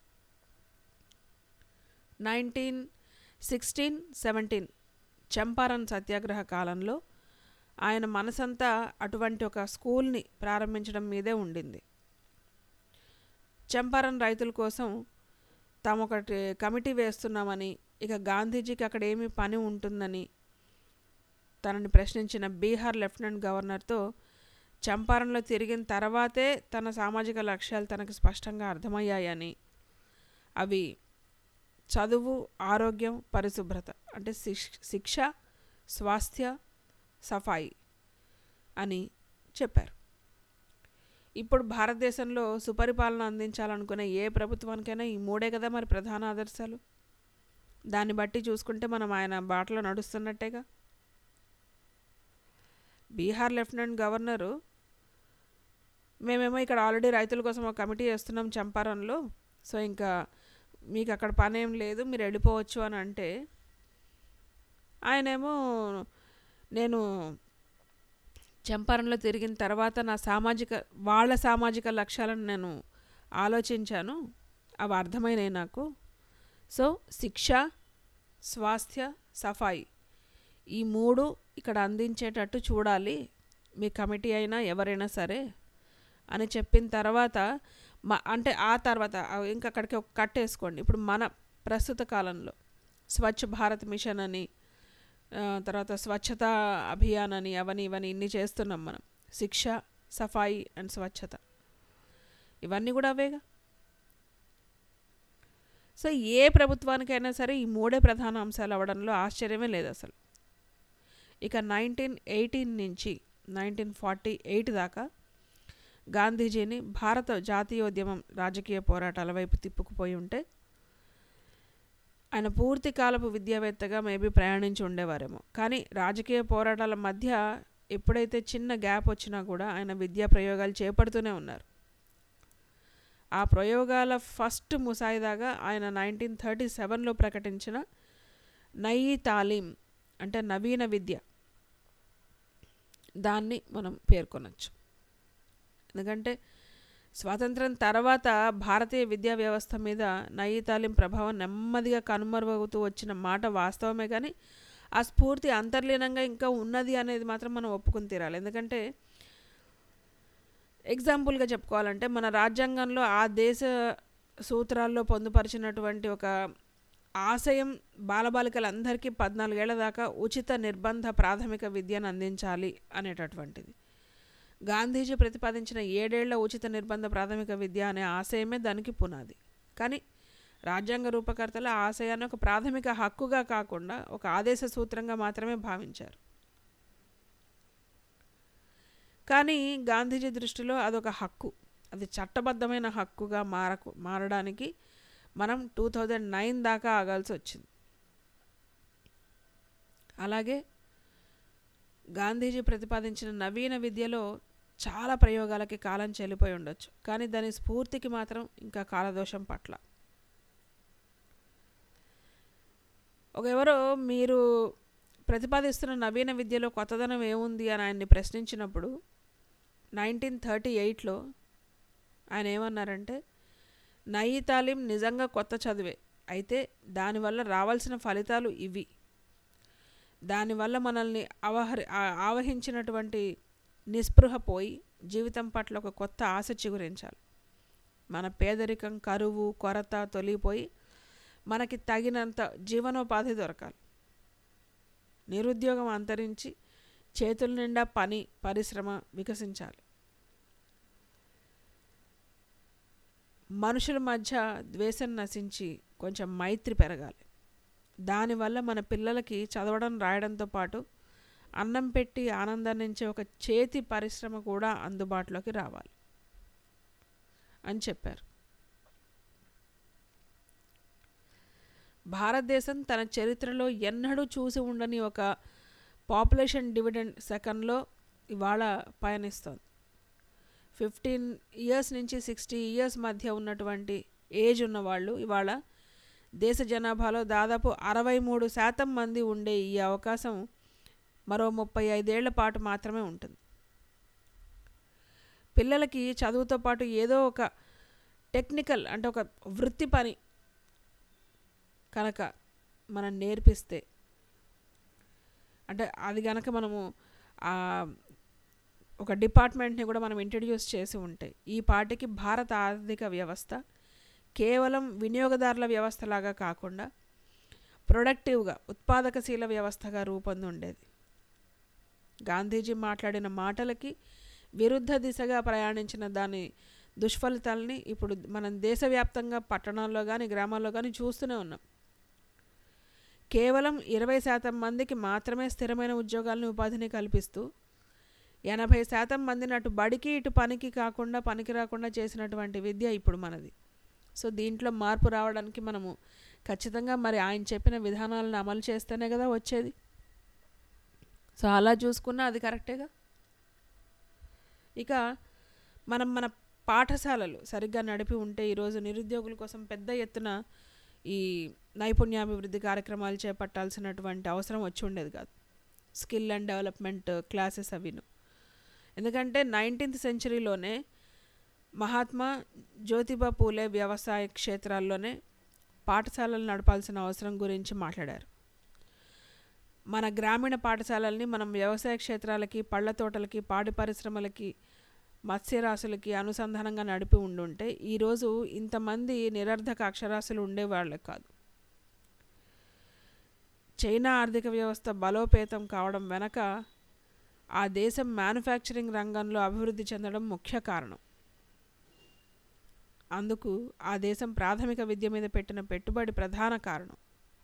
nineteen sixteen seventeen Champaran Satyagraha కాలంలో ఆయన మనసంతా అటువంటి ఒక స్కూల్ని ప్రారంభించడం మీదే ఉండింది చంపారన్ రైతుల కోసం తాము ఒకటి కమిటీ వేస్తున్నామని ఇక గాంధీజీకి అక్కడ ఏమి పని ఉంటుందని తనని ప్రశ్నించిన బీహార్ లెఫ్టినెంట్ గవర్నర్తో చంపారణలో తిరిగిన తర్వాతే తన సామాజిక లక్ష్యాలు తనకు స్పష్టంగా అర్థమయ్యాయని అవి చదువు ఆరోగ్యం పరిశుభ్రత అంటే శిక్ష శిక్ష స్వాస్థ్య సఫాయి అని చెప్పారు ఇప్పుడు భారతదేశంలో సుపరిపాలన అందించాలనుకునే ఏ ప్రభుత్వానికైనా ఈ మూడే కదా మరి ప్రధాన ఆదర్శాలు దాన్ని బట్టి చూసుకుంటే మనం ఆయన బాటలో నడుస్తున్నట్టేగా బీహార్ లెఫ్టినెంట్ గవర్నరు మేమేమో ఇక్కడ ఆల్రెడీ రైతుల కోసం ఒక కమిటీ చేస్తున్నాం చంపారంలో సో ఇంకా మీకు అక్కడ పని ఏం లేదు మీరు వెళ్ళిపోవచ్చు అని అంటే ఆయనేమో నేను చంపారంలో తిరిగిన తర్వాత నా సామాజిక వాళ్ళ సామాజిక లక్ష్యాలను నేను ఆలోచించాను అవి అర్థమైనాయి నాకు సో శిక్ష స్వాస్థ్య సఫాయి ఈ మూడు ఇక్కడ అందించేటట్టు చూడాలి మీ కమిటీ అయినా ఎవరైనా సరే అని చెప్పిన తర్వాత మా అంటే ఆ తర్వాత ఇంకా అక్కడికి ఒక కట్ వేసుకోండి ఇప్పుడు మన ప్రస్తుత కాలంలో స్వచ్ఛ భారత్ మిషన్ అని తర్వాత స్వచ్ఛత అభియాన్ అని అవని ఇవని ఇన్ని చేస్తున్నాం మనం శిక్ష సఫాయి అండ్ స్వచ్ఛత ఇవన్నీ కూడా అవేగా సో ఏ ప్రభుత్వానికైనా సరే ఈ మూడే ప్రధాన అంశాలు అవ్వడంలో ఆశ్చర్యమే లేదు అసలు ఇక నైన్టీన్ ఎయిటీన్ నుంచి నైన్టీన్ ఫార్టీ ఎయిట్ దాకా గాంధీజీని భారత జాతీయోద్యమం రాజకీయ పోరాటాల వైపు తిప్పుకుపోయి ఉంటే ఆయన పూర్తి కాలపు విద్యావేత్తగా మేబీ ప్రయాణించి ఉండేవారేమో కానీ రాజకీయ పోరాటాల మధ్య ఎప్పుడైతే చిన్న గ్యాప్ వచ్చినా కూడా ఆయన విద్యా ప్రయోగాలు చేపడుతూనే ఉన్నారు ఆ ప్రయోగాల ఫస్ట్ ముసాయిదాగా ఆయన నైన్టీన్ థర్టీ సెవెన్లో ప్రకటించిన నయీ తాలీం అంటే నవీన విద్య దాన్ని మనం పేర్కొనవచ్చు ఎందుకంటే స్వాతంత్రం తర్వాత భారతీయ విద్యా వ్యవస్థ మీద నయీ తాలీం ప్రభావం నెమ్మదిగా కనుమరుగవుతూ వచ్చిన మాట వాస్తవమే కానీ ఆ స్ఫూర్తి అంతర్లీనంగా ఇంకా ఉన్నది అనేది మాత్రం మనం ఒప్పుకుని తీరాలి ఎందుకంటే ఎగ్జాంపుల్గా చెప్పుకోవాలంటే మన రాజ్యాంగంలో ఆ దేశ సూత్రాల్లో పొందుపరిచినటువంటి ఒక ఆశయం బాలబాలికలందరికీ పద్నాలుగేళ్ల దాకా ఉచిత నిర్బంధ ప్రాథమిక విద్యను అందించాలి అనేటటువంటిది గాంధీజీ ప్రతిపాదించిన ఏడేళ్ల ఉచిత నిర్బంధ ప్రాథమిక విద్య అనే ఆశయమే దానికి పునాది కానీ రాజ్యాంగ రూపకర్తలు ఆ ఆశయాన్ని ఒక ప్రాథమిక హక్కుగా కాకుండా ఒక ఆదేశ సూత్రంగా మాత్రమే భావించారు కానీ గాంధీజీ దృష్టిలో అదొక హక్కు అది చట్టబద్ధమైన హక్కుగా మారకు మారడానికి మనం టూ థౌజండ్ నైన్ దాకా ఆగాల్సి వచ్చింది అలాగే గాంధీజీ ప్రతిపాదించిన నవీన విద్యలో చాలా ప్రయోగాలకి కాలం చెల్లిపోయి ఉండొచ్చు కానీ దాని స్ఫూర్తికి మాత్రం ఇంకా కాలదోషం పట్ల ఒక ఎవరో మీరు ప్రతిపాదిస్తున్న నవీన విద్యలో కొత్తదనం ఏముంది అని ఆయన్ని ప్రశ్నించినప్పుడు నైన్టీన్ థర్టీ ఎయిట్లో ఆయన ఏమన్నారంటే నయీ తాలీం నిజంగా కొత్త చదివే అయితే దానివల్ల రావాల్సిన ఫలితాలు ఇవి దానివల్ల మనల్ని అవహరి ఆ- ఆవహించినటువంటి నిస్పృహ పోయి జీవితం పట్ల ఒక కొత్త ఆశ చిగురించాలి మన పేదరికం కరువు కొరత తొలిగిపోయి మనకి తగినంత జీవనోపాధి దొరకాలి నిరుద్యోగం అంతరించి చేతుల నిండా పని పరిశ్రమ వికసించాలి మనుషుల మధ్య ద్వేషం నశించి కొంచెం మైత్రి పెరగాలి దానివల్ల మన పిల్లలకి చదవడం రాయడంతో పాటు అన్నం పెట్టి ఆనందాన్నించే ఒక చేతి పరిశ్రమ కూడా అందుబాటులోకి రావాలి అని చెప్పారు భారతదేశం తన చరిత్రలో ఎన్నడూ చూసి ఉండని ఒక పాపులేషన్ డివిడెండ్ సెకండ్లో ఇవాళ పయనిస్తోంది ఫిఫ్టీన్ ఇయర్స్ నుంచి సిక్స్టీ ఇయర్స్ మధ్య ఉన్నటువంటి ఏజ్ ఉన్నవాళ్ళు ఇవాళ దేశ జనాభాలో దాదాపు అరవై మూడు శాతం మంది ఉండే ఈ అవకాశం మరో ముప్పై ఐదేళ్ల పాటు మాత్రమే ఉంటుంది పిల్లలకి చదువుతో పాటు ఏదో ఒక టెక్నికల్ అంటే ఒక వృత్తి పని కనుక మనం నేర్పిస్తే అంటే అది కనుక మనము ఆ, ఒక డిపార్ట్మెంట్ని కూడా మనం ఇంట్రడ్యూస్ చేసి ఉంటే ఈ పాటికి భారత ఆర్థిక వ్యవస్థ కేవలం వినియోగదారుల వ్యవస్థలాగా కాకుండా ప్రొడక్టివ్గా ఉత్పాదకశీల వ్యవస్థగా రూపొంది ఉండేది గాంధీజీ మాట్లాడిన మాటలకి విరుద్ధ దిశగా ప్రయాణించిన దాని దుష్ఫలితాలని ఇప్పుడు మనం దేశవ్యాప్తంగా పట్టణాల్లో కానీ గ్రామాల్లో కానీ చూస్తూనే ఉన్నాం కేవలం ఇరవై శాతం మందికి మాత్రమే స్థిరమైన ఉద్యోగాలను ఉపాధిని కల్పిస్తూ ఎనభై శాతం మందిని అటు బడికి ఇటు పనికి కాకుండా పనికి రాకుండా చేసినటువంటి విద్య ఇప్పుడు మనది సో దీంట్లో మార్పు రావడానికి మనము ఖచ్చితంగా మరి ఆయన చెప్పిన విధానాలను అమలు చేస్తేనే కదా వచ్చేది సో అలా చూసుకున్నా అది కరెక్టేగా ఇక మనం మన పాఠశాలలు సరిగ్గా నడిపి ఉంటే ఈరోజు నిరుద్యోగుల కోసం పెద్ద ఎత్తున ఈ నైపుణ్యాభివృద్ధి కార్యక్రమాలు చేపట్టాల్సినటువంటి అవసరం వచ్చి ఉండేది కాదు స్కిల్ అండ్ డెవలప్మెంట్ క్లాసెస్ అవిను ఎందుకంటే నైన్టీన్త్ సెంచరీలోనే మహాత్మా జ్యోతిబా పూలే వ్యవసాయ క్షేత్రాల్లోనే పాఠశాలలు నడపాల్సిన అవసరం గురించి మాట్లాడారు మన గ్రామీణ పాఠశాలల్ని మనం వ్యవసాయ క్షేత్రాలకి పళ్ళ తోటలకి పాడి పరిశ్రమలకి మత్స్యరాశులకి అనుసంధానంగా నడిపి ఉండుంటే ఈరోజు ఇంతమంది నిరర్ధక అక్షరాస్యులు ఉండేవాళ్ళే కాదు చైనా ఆర్థిక వ్యవస్థ బలోపేతం కావడం వెనక ఆ దేశం మ్యానుఫ్యాక్చరింగ్ రంగంలో అభివృద్ధి చెందడం ముఖ్య కారణం అందుకు ఆ దేశం ప్రాథమిక విద్య మీద పెట్టిన పెట్టుబడి ప్రధాన కారణం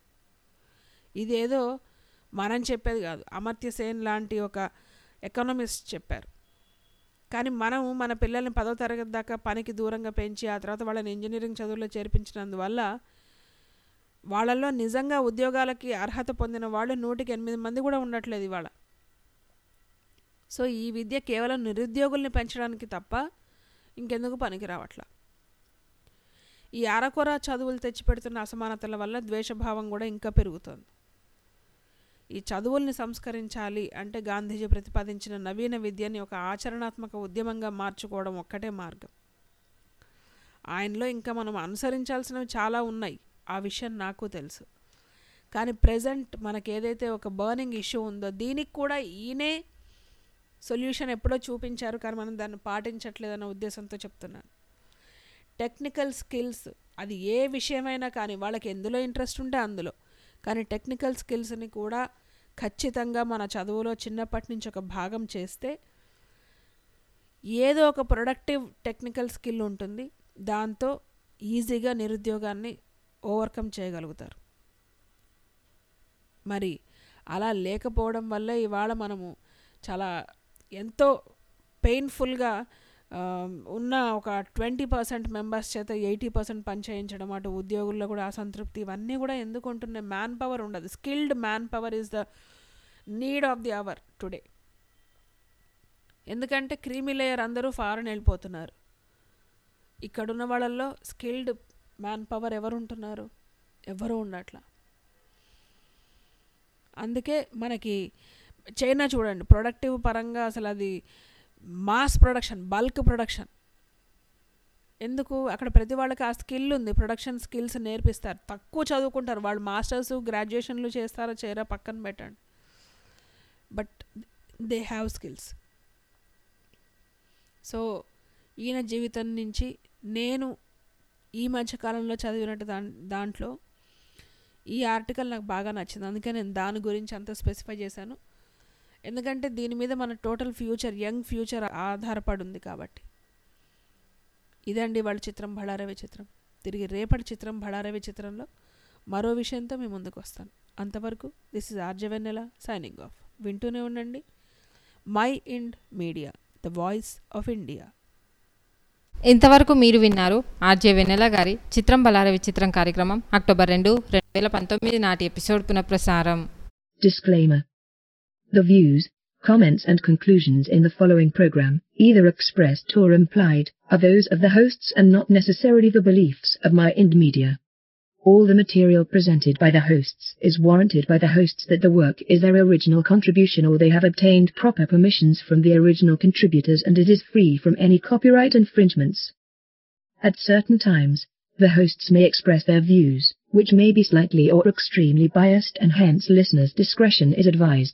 ఇదేదో మనం చెప్పేది కాదు అమర్త్య సేన్ లాంటి ఒక ఎకనామిస్ట్ చెప్పారు కానీ మనం మన పిల్లల్ని పదో తరగతి దాకా పనికి దూరంగా పెంచి ఆ తర్వాత వాళ్ళని ఇంజనీరింగ్ చదువుల్లో చేర్పించినందువల్ల వాళ్ళల్లో నిజంగా ఉద్యోగాలకి అర్హత పొందిన వాళ్ళు నూటికి ఎనిమిది మంది కూడా ఉండట్లేదు ఇవాళ సో ఈ విద్య కేవలం నిరుద్యోగుల్ని పెంచడానికి తప్ప ఇంకెందుకు పనికి రావట్లా ఈ అరకొర చదువులు తెచ్చిపెడుతున్న అసమానతల వల్ల ద్వేషభావం కూడా ఇంకా పెరుగుతోంది ఈ చదువుల్ని సంస్కరించాలి అంటే గాంధీజీ ప్రతిపాదించిన నవీన విద్యని ఒక ఆచరణాత్మక ఉద్యమంగా మార్చుకోవడం ఒక్కటే మార్గం ఆయనలో ఇంకా మనం అనుసరించాల్సినవి చాలా ఉన్నాయి ఆ విషయం నాకు తెలుసు కానీ ప్రజెంట్ మనకి ఏదైతే ఒక బర్నింగ్ ఇష్యూ ఉందో దీనికి కూడా ఈయనే సొల్యూషన్ ఎప్పుడో చూపించారు కానీ మనం దాన్ని పాటించట్లేదన్న ఉద్దేశంతో చెప్తున్నాను టెక్నికల్ స్కిల్స్ అది ఏ విషయమైనా కానీ వాళ్ళకి ఎందులో ఇంట్రెస్ట్ ఉంటే అందులో కానీ టెక్నికల్ స్కిల్స్ని కూడా ఖచ్చితంగా మన చదువులో చిన్నప్పటి నుంచి ఒక భాగం చేస్తే ఏదో ఒక ప్రొడక్టివ్ టెక్నికల్ స్కిల్ ఉంటుంది దాంతో ఈజీగా నిరుద్యోగాన్ని ఓవర్కమ్ చేయగలుగుతారు మరి అలా లేకపోవడం వల్ల ఇవాళ మనము చాలా ఎంతో పెయిన్ఫుల్గా ఉన్న ఒక ట్వంటీ పర్సెంట్ మెంబర్స్ చేత ఎయిటీ పర్సెంట్ పని చేయించడం అటు ఉద్యోగుల్లో కూడా అసంతృప్తి ఇవన్నీ కూడా ఎందుకు ఉంటున్నాయి మ్యాన్ పవర్ ఉండదు skilled man power is the need of the hour today ఎందుకంటే క్రీమీ లేయర్ అందరూ ఫారెన్ వెళ్ళిపోతున్నారు ఇక్కడున్న వాళ్ళల్లో స్కిల్డ్ మ్యాన్ పవర్ ఎవరు ఉంటున్నారు ఎవరు ఉండట్లా అందుకే మనకి చైనా చూడండి ప్రొడక్టివ్ పరంగా అసలు అది మాస్ ప్రొడక్షన్ బల్క్ ప్రొడక్షన్ ఎందుకు అక్కడ ప్రతి వాళ్ళకి ఆ స్కిల్ ఉంది ప్రొడక్షన్ స్కిల్స్ నేర్పిస్తారు తక్కువ చదువుకుంటారు వాళ్ళు మాస్టర్స్ గ్రాడ్యుయేషన్లు చేస్తారో చేయరా పక్కన పెట్టండి but they have skills so ఈయన జీవితం నుంచి నేను ఈ మధ్యకాలంలో చదివినట్టు దా దాంట్లో ఈ ఆర్టికల్ నాకు బాగా నచ్చింది అందుకే నేను దాని గురించి అంత స్పెసిఫై చేశాను ఎందుకంటే దీని మీద మన టోటల్ ఫ్యూచర్ యంగ్ ఫ్యూచర్ ఆధారపడి ఉంది కాబట్టి ఇదండి వాళ్ళ చిత్రం బళారవి చిత్రం తిరిగి రేపటి చిత్రం బళారవి చిత్రంలో మరో విషయంతో మీ ముందుకు వస్తాను అంతవరకు దిస్ ఇస్ ఆర్జవెన్నెల సైనింగ్ ఆఫ్ వింటూనే ఉండండి Mind Media the voice of India ఇంతవరకు మీరు విన్నారు ఆర్జే వెన్నెల గారి చిత్రం బలార విచిత్రం కార్యక్రమం అక్టోబర్ రెండు రెండు వేల పంతొమ్మిది నాటి ఎపిసోడ్ పునఃప్రసారం Disclaimer. The views, comments and conclusions in the following program, either expressed or implied, are those of the hosts and not necessarily the beliefs of My Ind Media. All the material presented by the hosts is warranted by the hosts that the work is their original contribution or they have obtained proper permissions from the original contributors and it is free from any copyright infringements. At certain times, the hosts may express their views, which may be slightly or extremely biased and hence listeners' discretion is advised.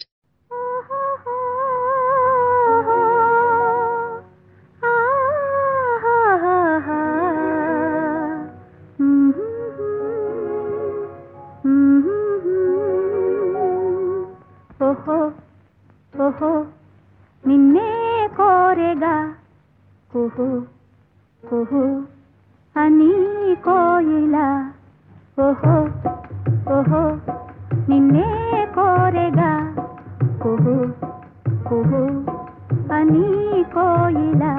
ఓహో ఓహో నిన్నే కోరెగా కుహు కుహు అని కోయిలా ఓహో ఓహో నిన్నే కోరెగా కుహు కుహు అని కోయిలా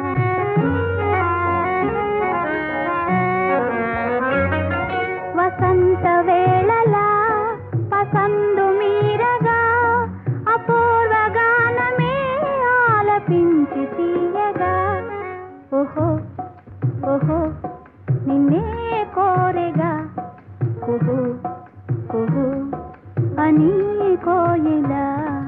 వసంత వేళలా పసందు మీరగా అపూర్వ గానమే ఆలపించి తీయగా ఓహో ఓహో నిన్నే కోరెగా కుహు కుహు అని కోయిలా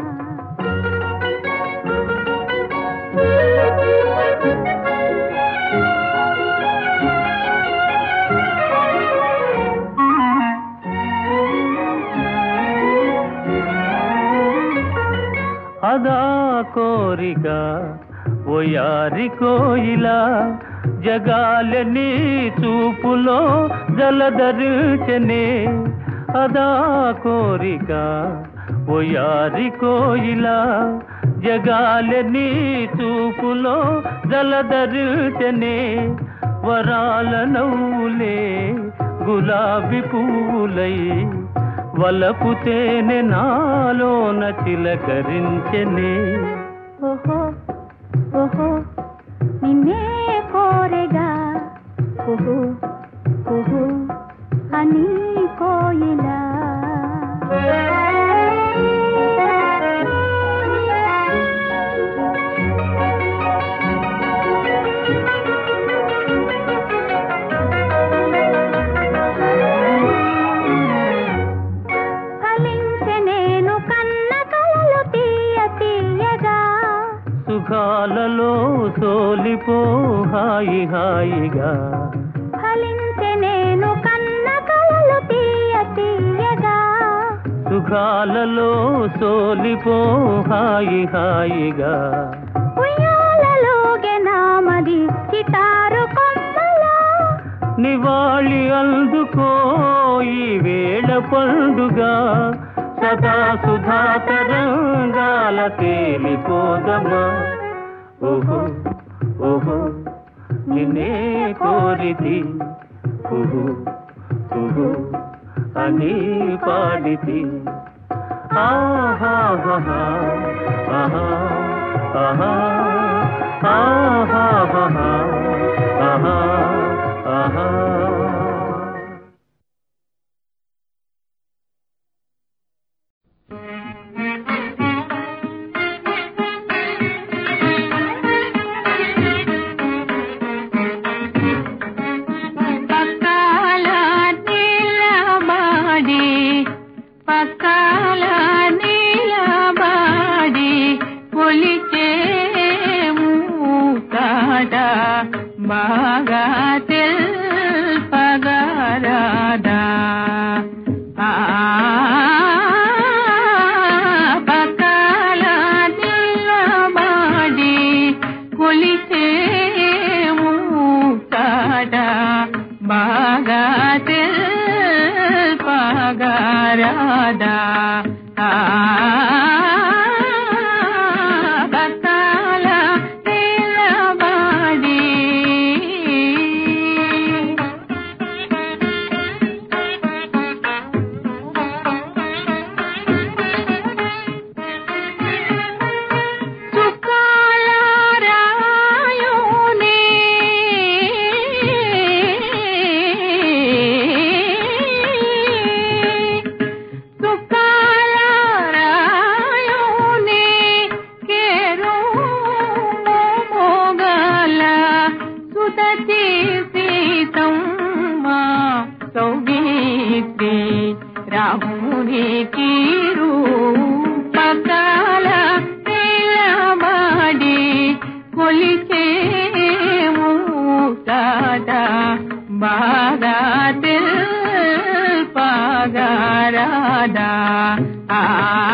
అదా కోరిక ఓయారి కోయిలా జగాలని చూపులో జలధరించనే అదా కోరిక ఓయారి కోయిలా జగాలని చూపులో జలధరించనే వరాల నవ్వులే గులాబీ పువ్వులై వలపు తేనె నాలోన చిలకరించెనే ఓహో ఓహో నిన్నే కోరెగా కుహు కుహు అని కోయిలా ఫలించె నేను కన్న కలలు తీయ తీయగా సుఖాలలో సోలిపో హాయి హాయిగా ఫలించె నేను కన్న కలలు తీయ తీయగా సుఖాలలో సోలిపో హాయి హాయిగా ఉయ్యాలలోగే నామది చిటారు కొమ్మలా నివాళి అందుకో ఈ వేళ పండుగ సదా సుధా తరంగాల తేలిపోదమా ఓహో ఓహో నిన్నే కోరితి కుహు కుహు అని పాడితి ఆహా ఆహా ఆహా ఆహా ఆహా ఆహా ఆహా పక్కాల నీలబాడి పక్కాల నీలబాడి కొలిచే మూకాట బాగా తెల్పగరాదా ఆ పక్కాల నీలబాడి కొలిచే మూకాట బాగా తెల్పగరాదా ఆ పక్కాల నీలబాడి చుక్కాల రాయునే చుక్కాల రాయునే కేరు మోగల సుతచి సీతమ్మ సౌగీత్రి రాముని కీరు పకాల నిలబడి కొలిచే మూసాట బాగా పగారాదా ఆ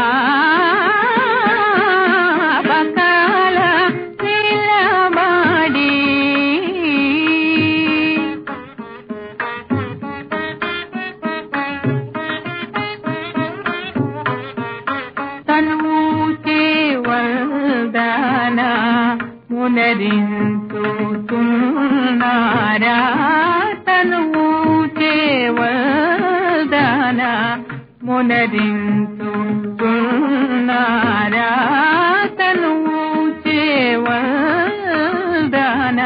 పకాల నిలబడి తనుచే వల్దాన మునరించుతున్నారా తనుచే వల్దాన మునరించుతున్నారా తనుచే వల్దాన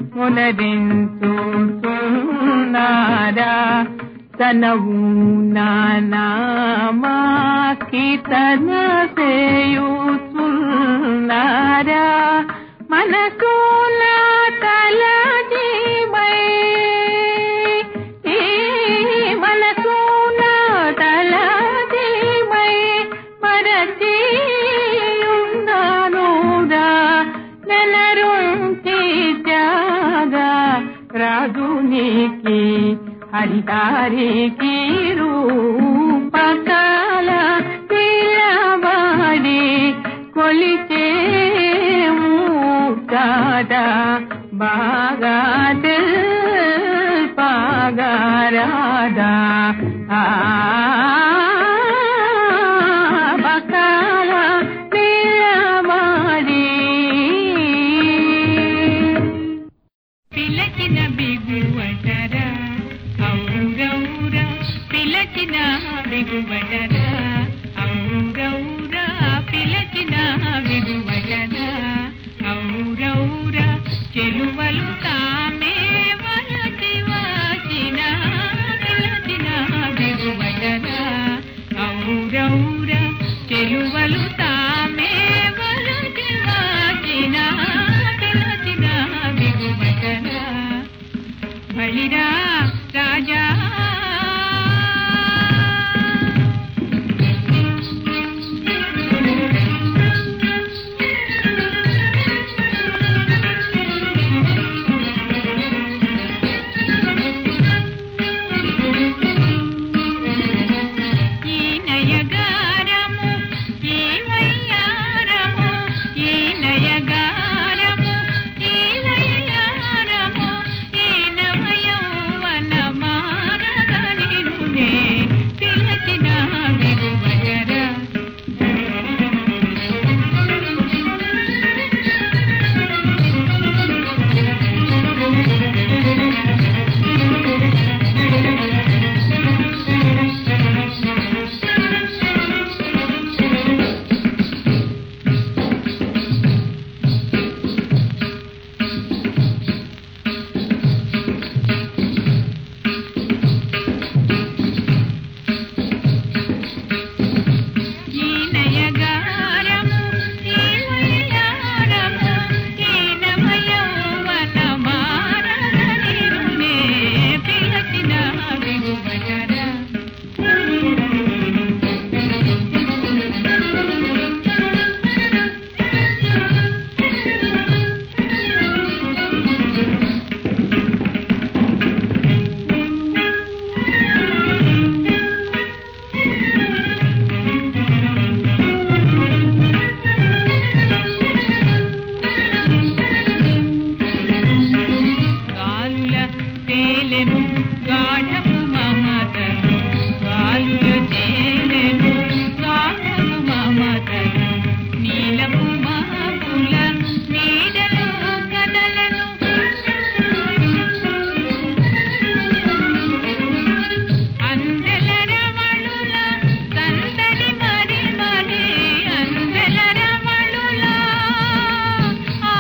మునరించుతున్నారా తనవు నానామాకి తన సేయుచున్నారా మనసు నా తల జీవై ఈ మనసు నా తల జీవై మరచి ఉన్నానురా నెలరుంటి జాగా రాజునికి హరిదారికి రూపకాల పిలబడి కొలిచే మూకాట బాగా పగారాదా ఆ బకాల పిలబడి పిలచిన బిగు చెలువలు తామే వలసి వచ్చిన పిలచిన దిగువటన ఔరౌర చెలువలు తామే వలసి వచ్చిన పిలచిన దిగువటన బలిరా రాజా ఈ నయగారము ఈ వయ్యారము ఈ నయగారము ఈ వయ్యారము ఈ నవయౌవన మారగనినునే పిలచిన విరువజర ఈ నయగారము ఈ వయ్యారము ఈ నవయౌవన మారగనినునే పిలచిన విరువజర గాలుల తేలెను గాఢపు మమతలు గాలుల తేలెను గాఢపు మమతలు నీలపు మహపుల నీడలు కదలను అందెల రమణుల సందడి మరి మరి అందెల రమణుల ఆ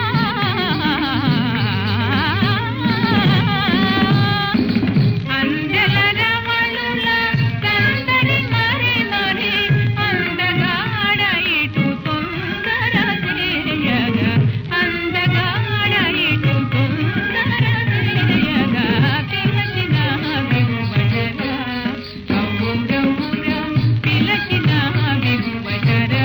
అందెల రమణుల సందడి మరి మరి అందగాడ ఇటు తొందర చేయగా అందగాడ ఇటు తొందర చేయగా పిలచిన విగువటరా ఔరౌర పిలచిన విగువటరా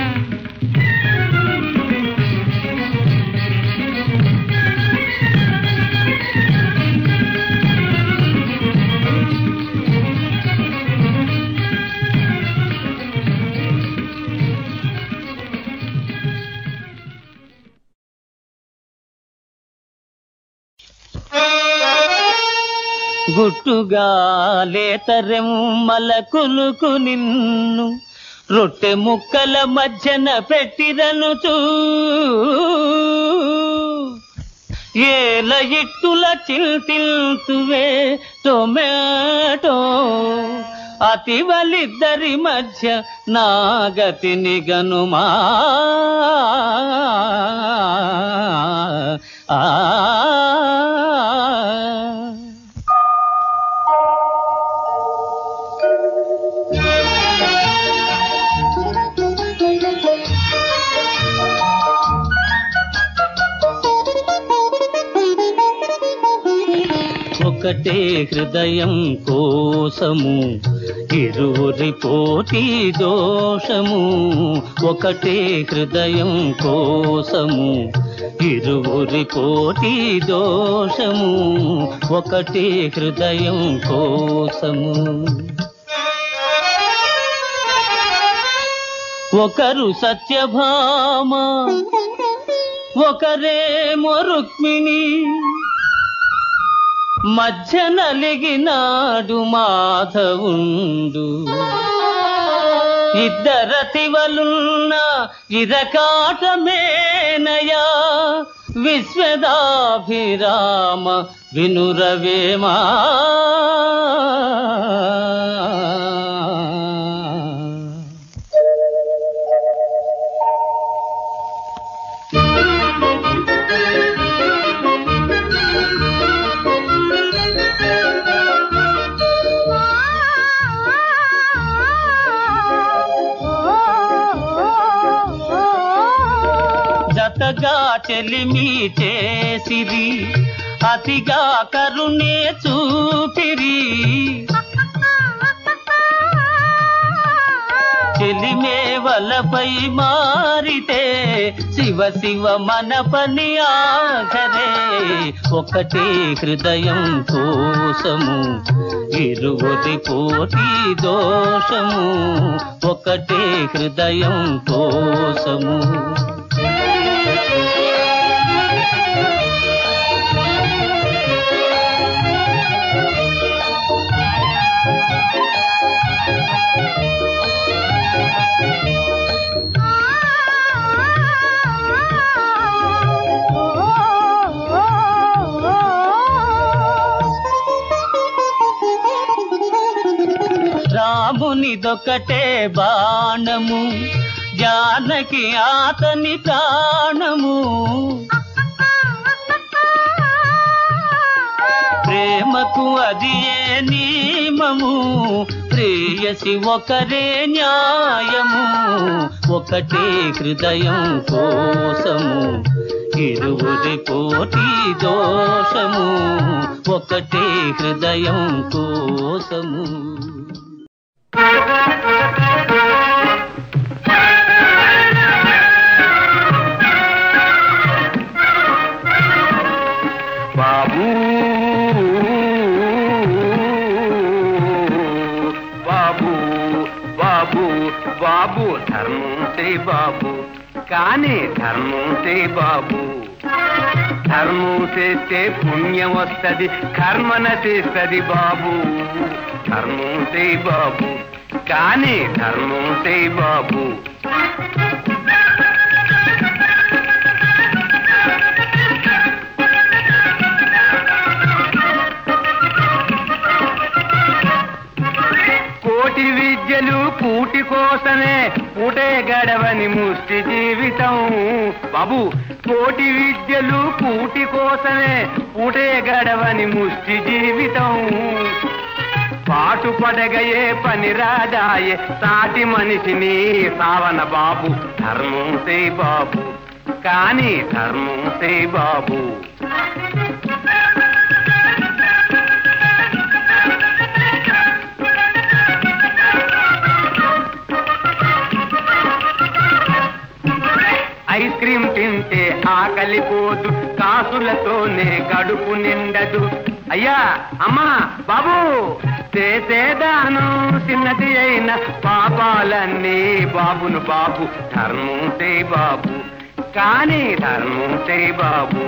గుట్టుగా లేతరెమ్మల కులుకు నిన్ను రొట్టె ముక్కల మధ్యన పెట్టిరనుచూ ఏల ఇట్టుల చిల్తిల్తువే టొమాటో అతివలిద్దరి మధ్య నాగతిని గనుమా ఆ ఒకటే హృదయం కోసము ఇరువురి పోటీ దోషము ఒకటే హృదయం కోసము ఇరువురి పోటీ దోషము ఒకటే హృదయం కోసము ఒకరు సత్యభామ ఒకరేమో రుక్మిణి మధ్య నలిగినాడు మాధవుండు ఇద్దరతివలున్న ఇరకాటమేనయా విశ్వదాభిరామ వినురవేమా చెలిమి చేసిరి అతిగా కరుణే చూపిరి చెలిమే వలపై మారితే శివ శివ మన పని ఆఖరే ఒకటే హృదయం కోసము ఇరువురి కోటి దోషము ఒకటే హృదయం కోసము రామునిదొకటే బాణము జానకి ఆతని ప్రాణము ప్రేమకు అది ఏ నియమము ప్రేయసి ఒకరే న్యాయము ఒకటే హృదయం కోసము ఇరువురి కోటి దోషము ఒకటే హృదయం కోసము బాబు బాబు బాబు బాబు ధర్మం చే బాబు కానీ ధర్మం చే బాబు ధర్మం చేస్తే పుణ్యం వస్తది కర్మన చేస్తది బాబు ధర్మం చే బాబు కానీ ధర్మం చే బాబు కోటి విద్యలు కూటి కోసమే పూటే గడవని ముష్టి జీవితం బాబు కోటి విద్యలు కూటి కోసమే పూటే గడవని ముష్టి జీవితం పాటు పడగయే పని రాదాయే సాటి మనిషిని సావన బాబు ధర్మం సే బాబు కానీ ధర్మం సే బాబు ఐస్ క్రీమ్ తింటే ఆకలి పోదు కాసులతోనే కడుపు నిండదు అయ్యా అమ్మా బాబు చేసేదాను చిన్నది అయిన పాపాలన్నీ బాబును బాబు ధర్మం సే బాబు కానీ ధర్మం సే బాబు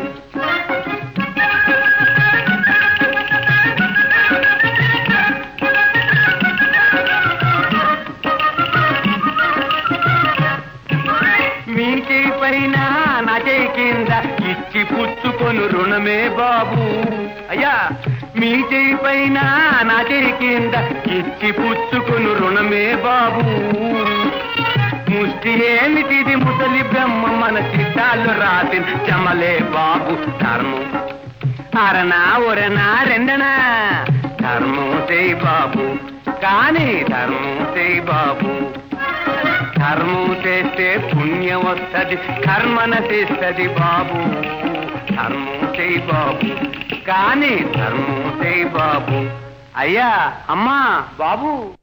మీ చేయి పైన నా చేయి కింద ఇచ్చి పుచ్చుకొను రుణమే బాబు అయ్యా మీ చేయి పైన నా చేయి కింద ఇచ్చి పుచ్చుకొను రుణమే బాబు ముష్టి ఏమిటిది ముసలి బ్రహ్మ మన చిత్తాలు రాసి చమలే బాబు ధర్మం అరనా ఒరనా రెండనా ధర్మం చేయి బాబు కానీ ధర్మం చేయి బాబు ధర్మం చేస్తే పుణ్యం వస్తది కర్మన చేస్తది బాబు ధర్మం చేయి బాబు కానీ ధర్మం చేయి బాబు అయ్యా అమ్మా బాబు